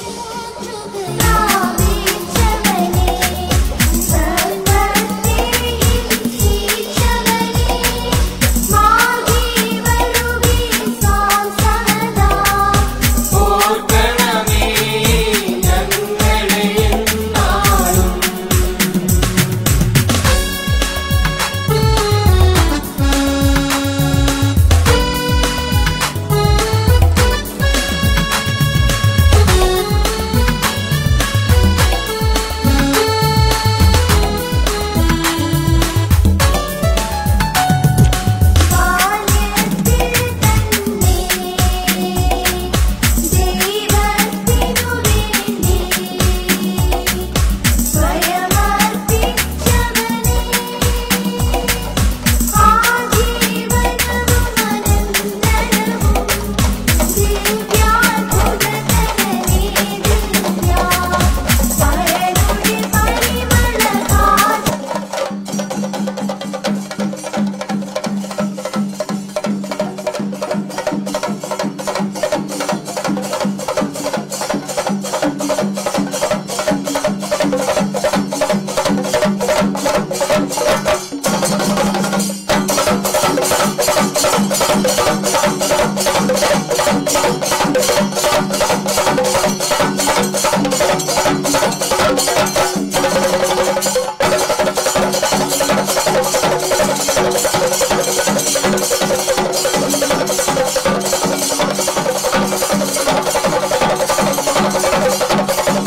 ും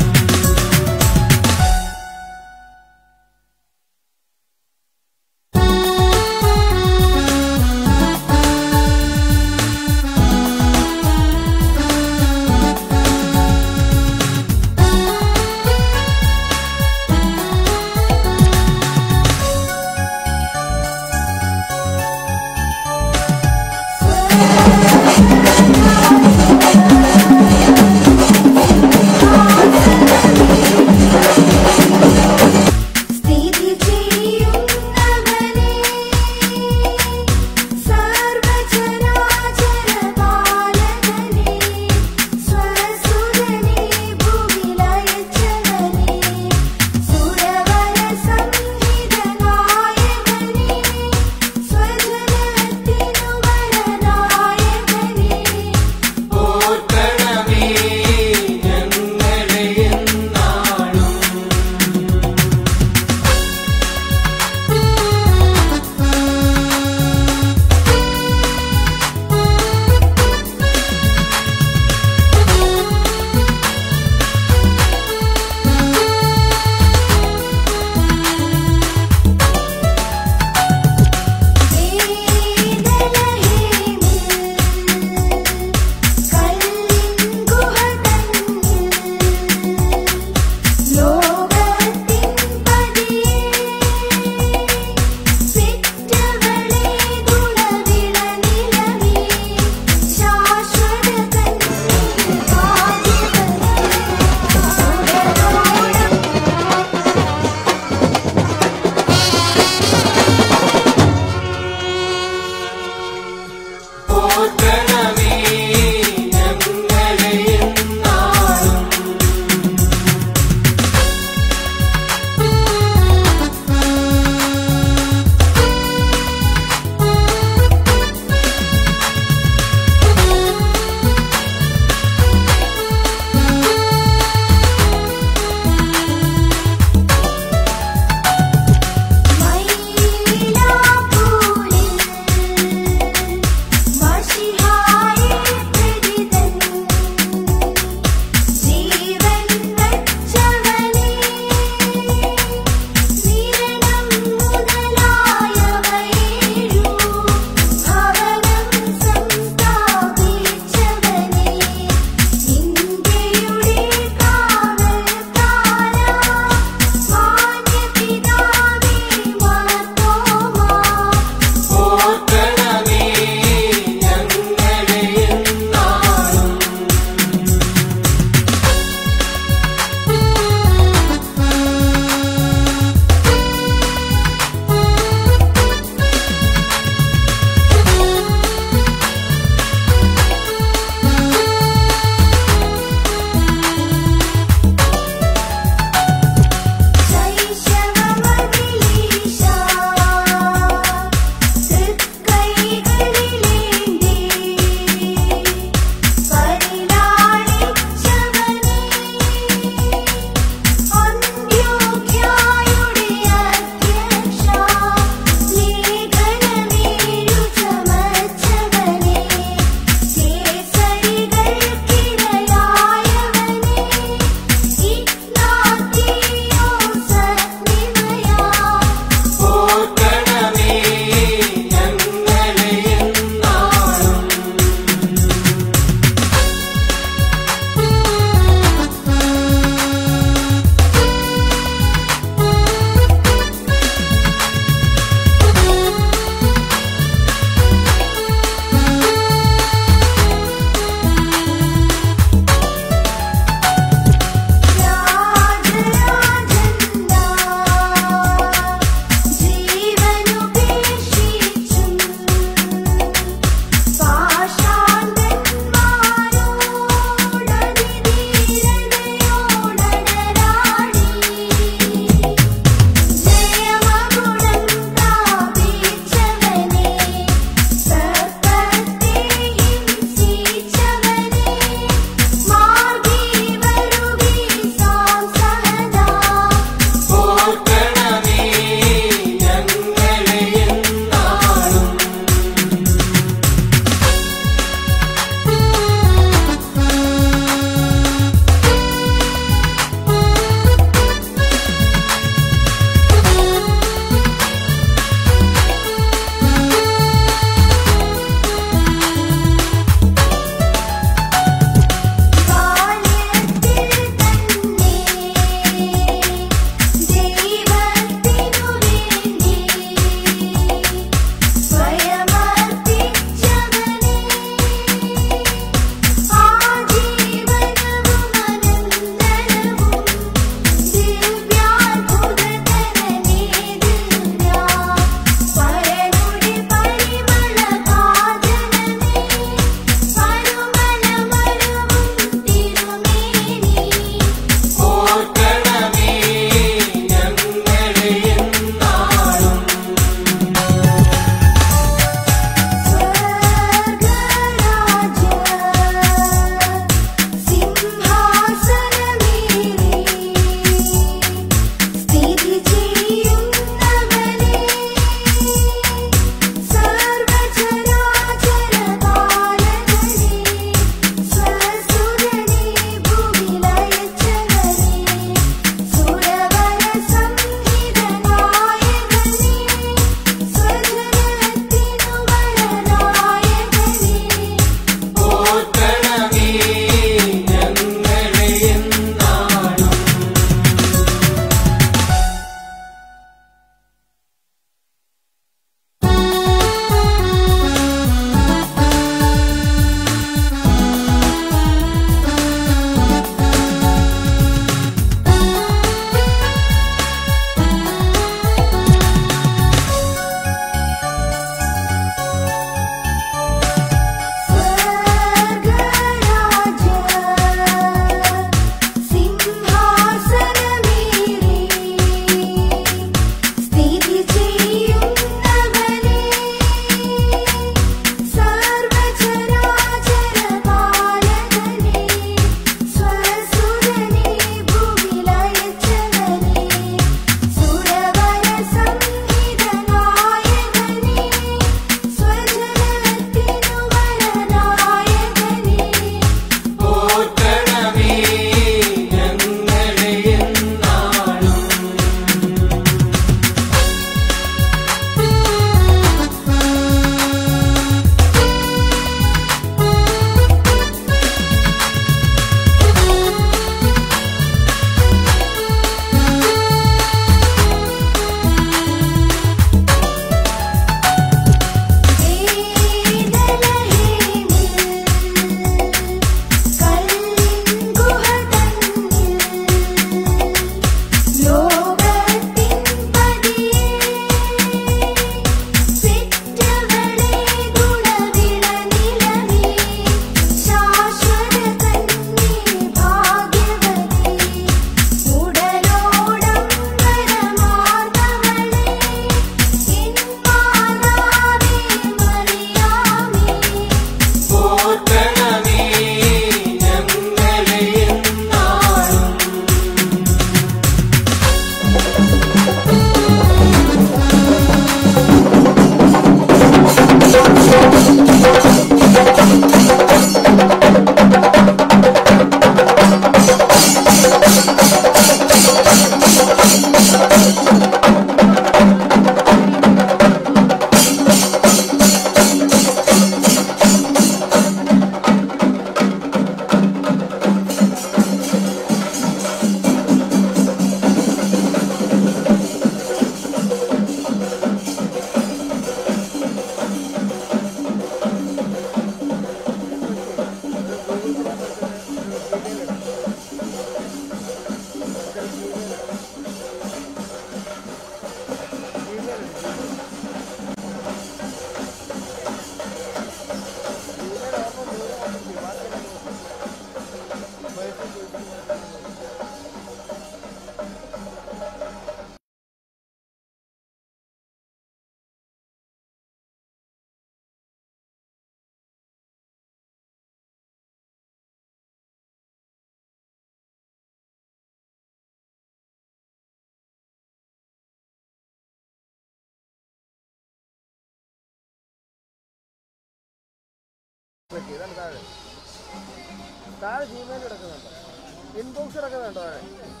സെറ്റ് ചെയ്താണ് താഴെ താഴെ ജിമെയിൽ കിടക്കുന്നുണ്ട് ഇൻബോക്സ് കിടക്കുന്നുണ്ട് താഴെ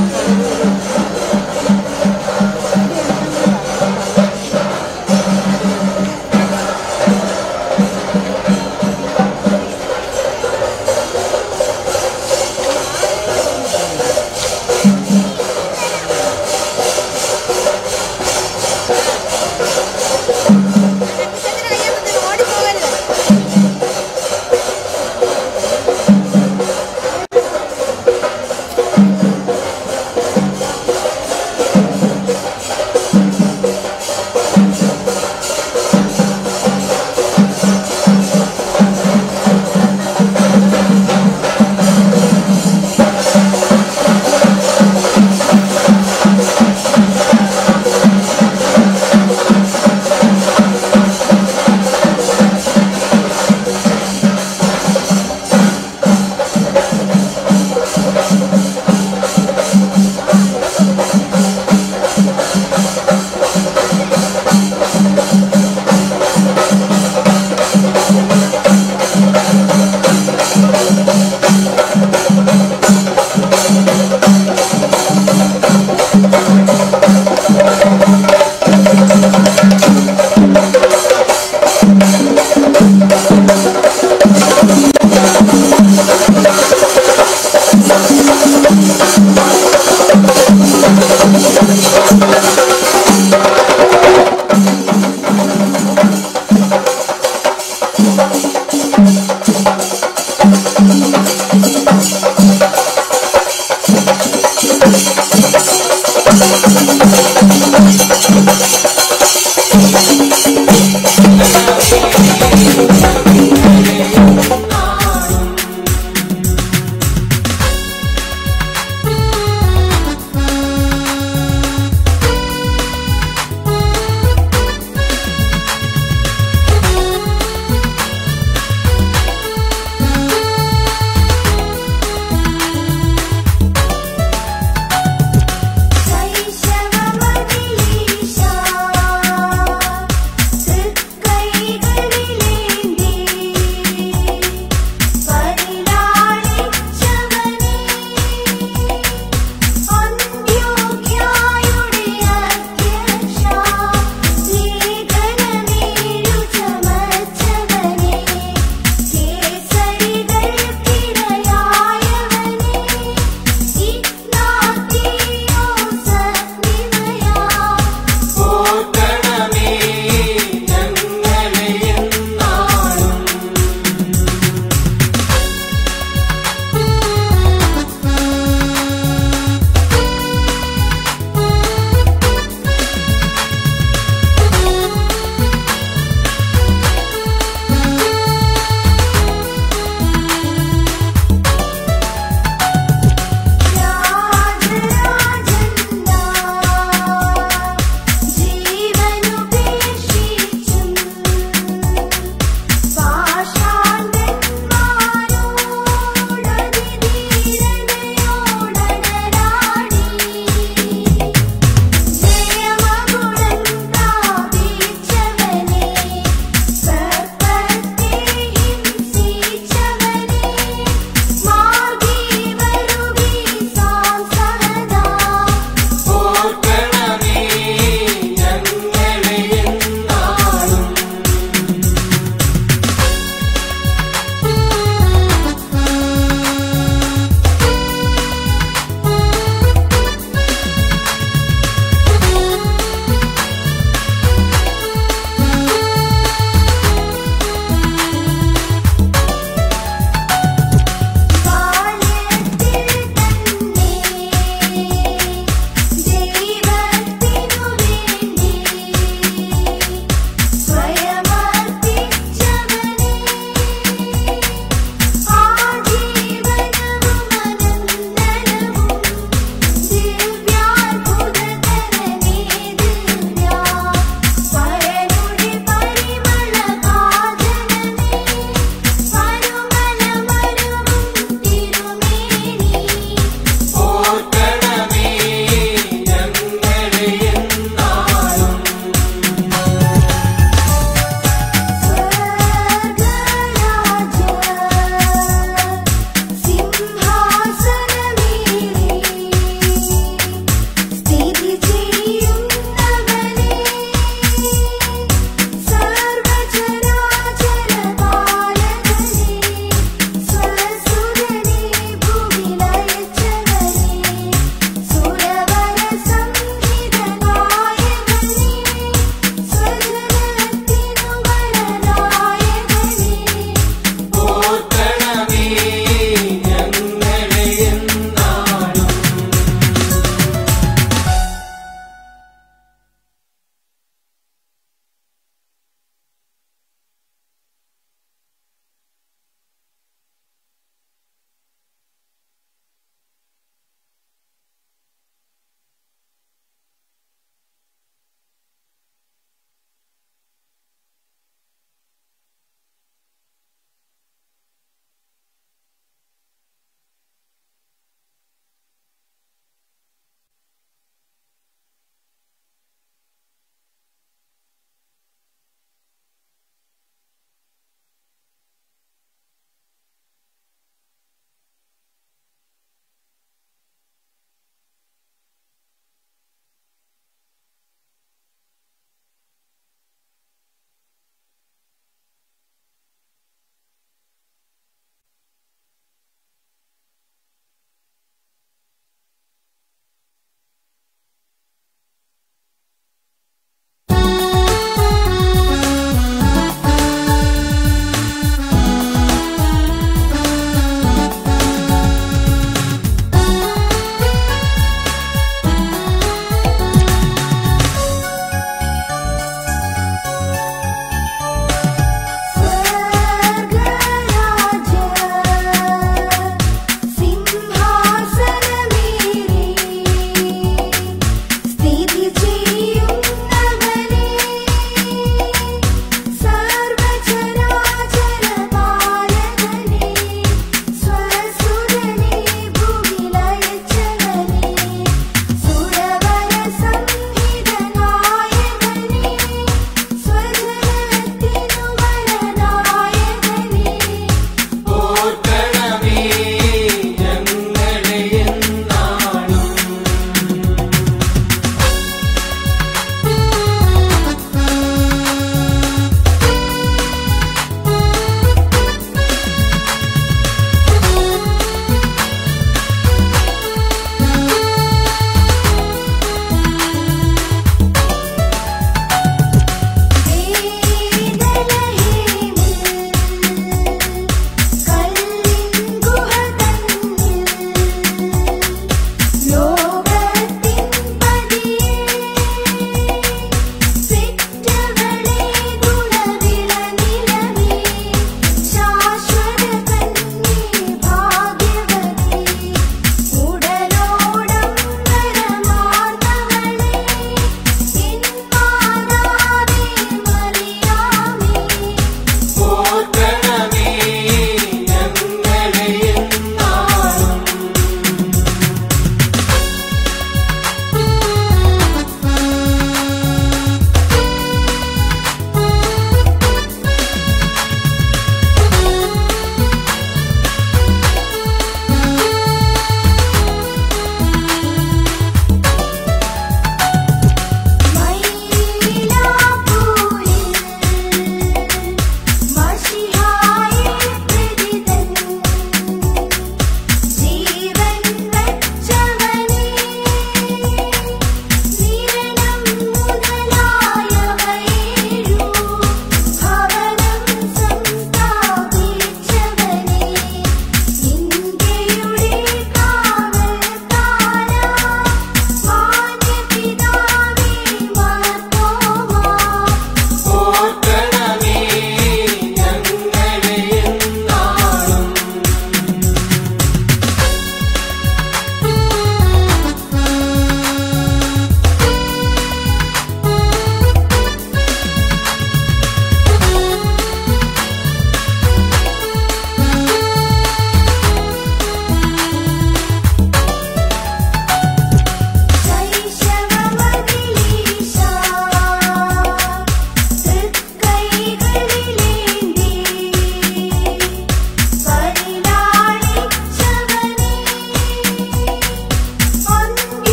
ഓടിപ്പോകരുത്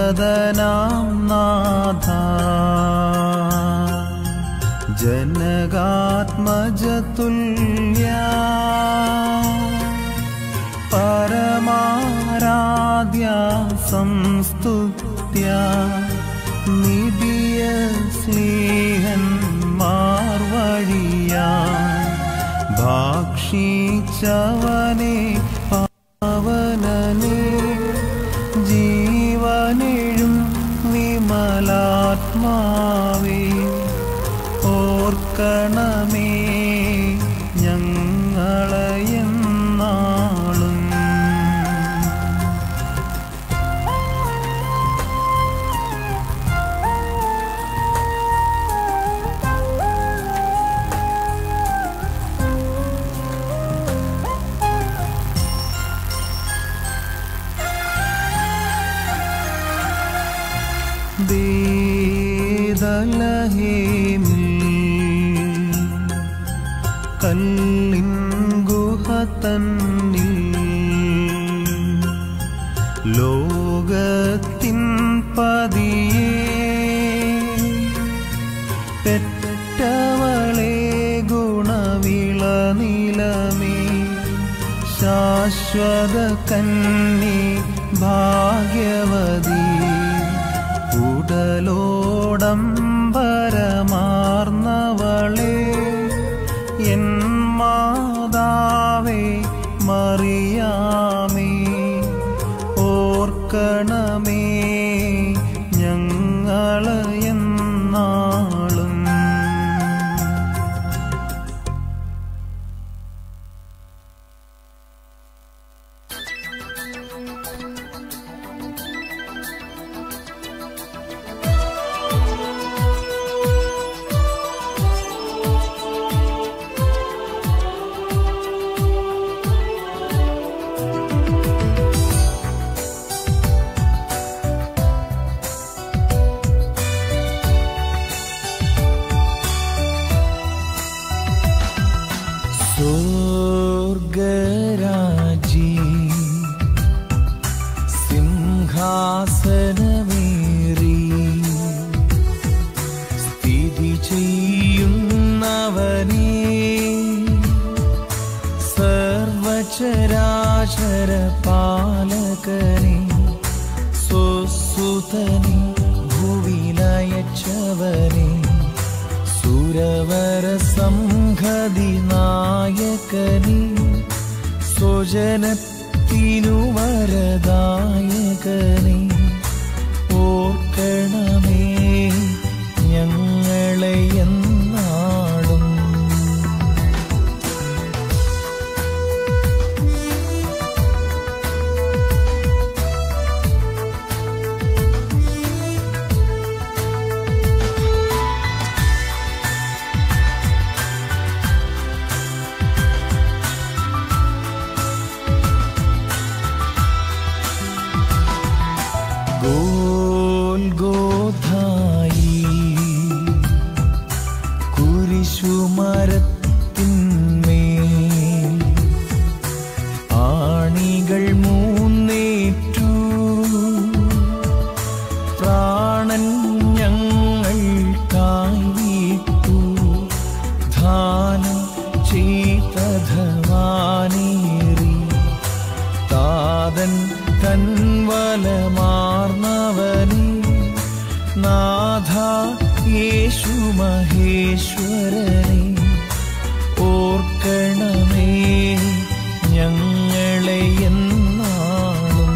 ജഗദനാം നാഥ ജനകാത്മജതുല്യ പരമാരാധ്യ സംസ്തുത്യ നിധിയ സ്നേഹന്മാർ വഴിയാ ഭാക്ഷിച്ചവനെ പാവനനെ ജീവനെഴും വിമലാത്മാവേ ഓർക്കണമേ ഞങ്ങളെന്നാളും വേദലഹേമിൽ കല്ലിൻ ഗുഹ തന്നിൽ ലോകത്തിൻ പതിയെ പെറ്റവളെ ഗുണവിള നിലമേ ശാശ്വത കന്നി ഭാഗ്യവതി ഉടലോടംബരമാർന്നവളെ എൻ മാതാവേ മറിയാമേ ഓർക്കണമേ ഞങ്ങളെന്നാളും സ്വർഗരാജി സിംഹാസനമേറി സ്ഥിതി ചെയ്യുന്നവനേ സർവചരാചര പാലകനെ സ്വസുതനെ ഭുവിലയച്ചവനെ സുരവര സംഘതി നായകനെ സ്വജനത്തിനു വരദായകനെ ഓർക്കണമേ ഞങ്ങളെ എന്നാളും ഗോൽഗോഥായി കുരിശുമരത്തിന്മേൽ ആണികൾ മൂന്നേറ്റു പ്രാണൻ ഞങ്ങൾക്കായി വിട്ടു ധാനം ചെയ്തധവാനേറി താതൻ തൻവലമാർന്നവനെ നാഥ യേശു മഹേശ്വരനെ ഓർക്കണമേ ഞങ്ങളെ എന്നാളും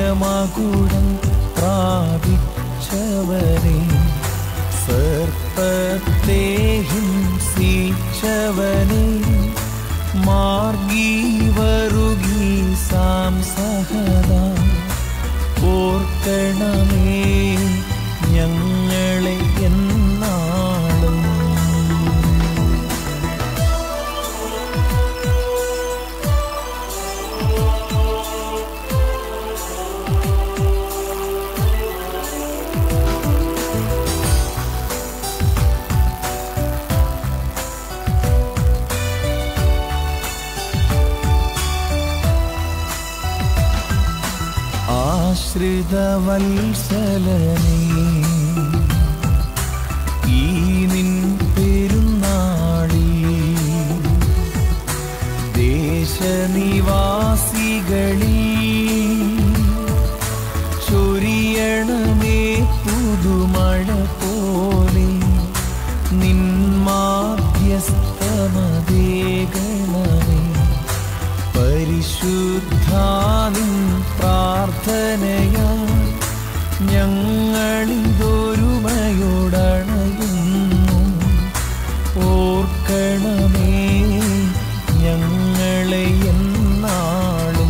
ദിവ്യമകുടം പ്രാപിച്ചവനെ സർപ്പത്തെ ഹിംസിച്ചവനെ മാർഗീ വരുകി സാംസഹദ ഓർക്കണമേ ഞങ്ങളെ എന്നാളും ആശ്രിതവത്സലനേ ഈ നിൻ പെരുന്നാളിൽ ദേശനിവാസികളിൽ ചൊരിയണമേ പുതുമഴ പോലെ നിൻ മാധ്യസ്ഥമതേകണമേ പരിശുദ്ധാനിൻ പ്രാർത്ഥനയാ ഞങ്ങളിതൊരുമയോടണയുന്നു ഓർക്കണമേ ഞങ്ങളെ എന്നാളും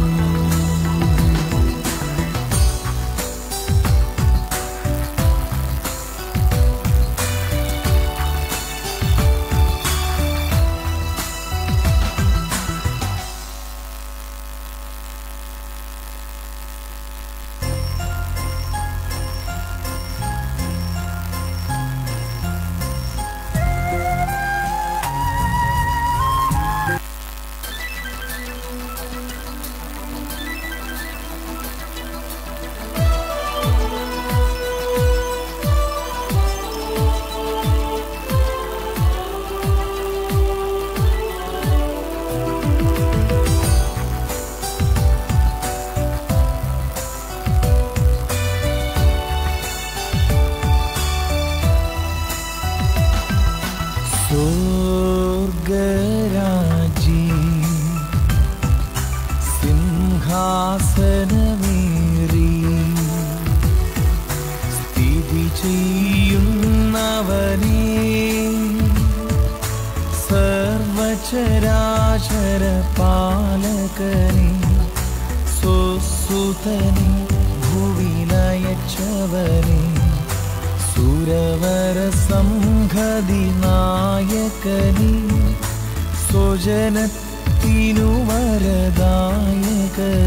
സ്വർഗരാജി സിംഹാസനമേറി സ്ഥിതി ചെയ്യുന്നവനേ സർവചരാചര പാലകനെ സ്വസുതനെ ഭുവിലയച്ചവനെ സുരവര സംഘതി നായകനെ സ്വജനത്തിനു വരദായകനെ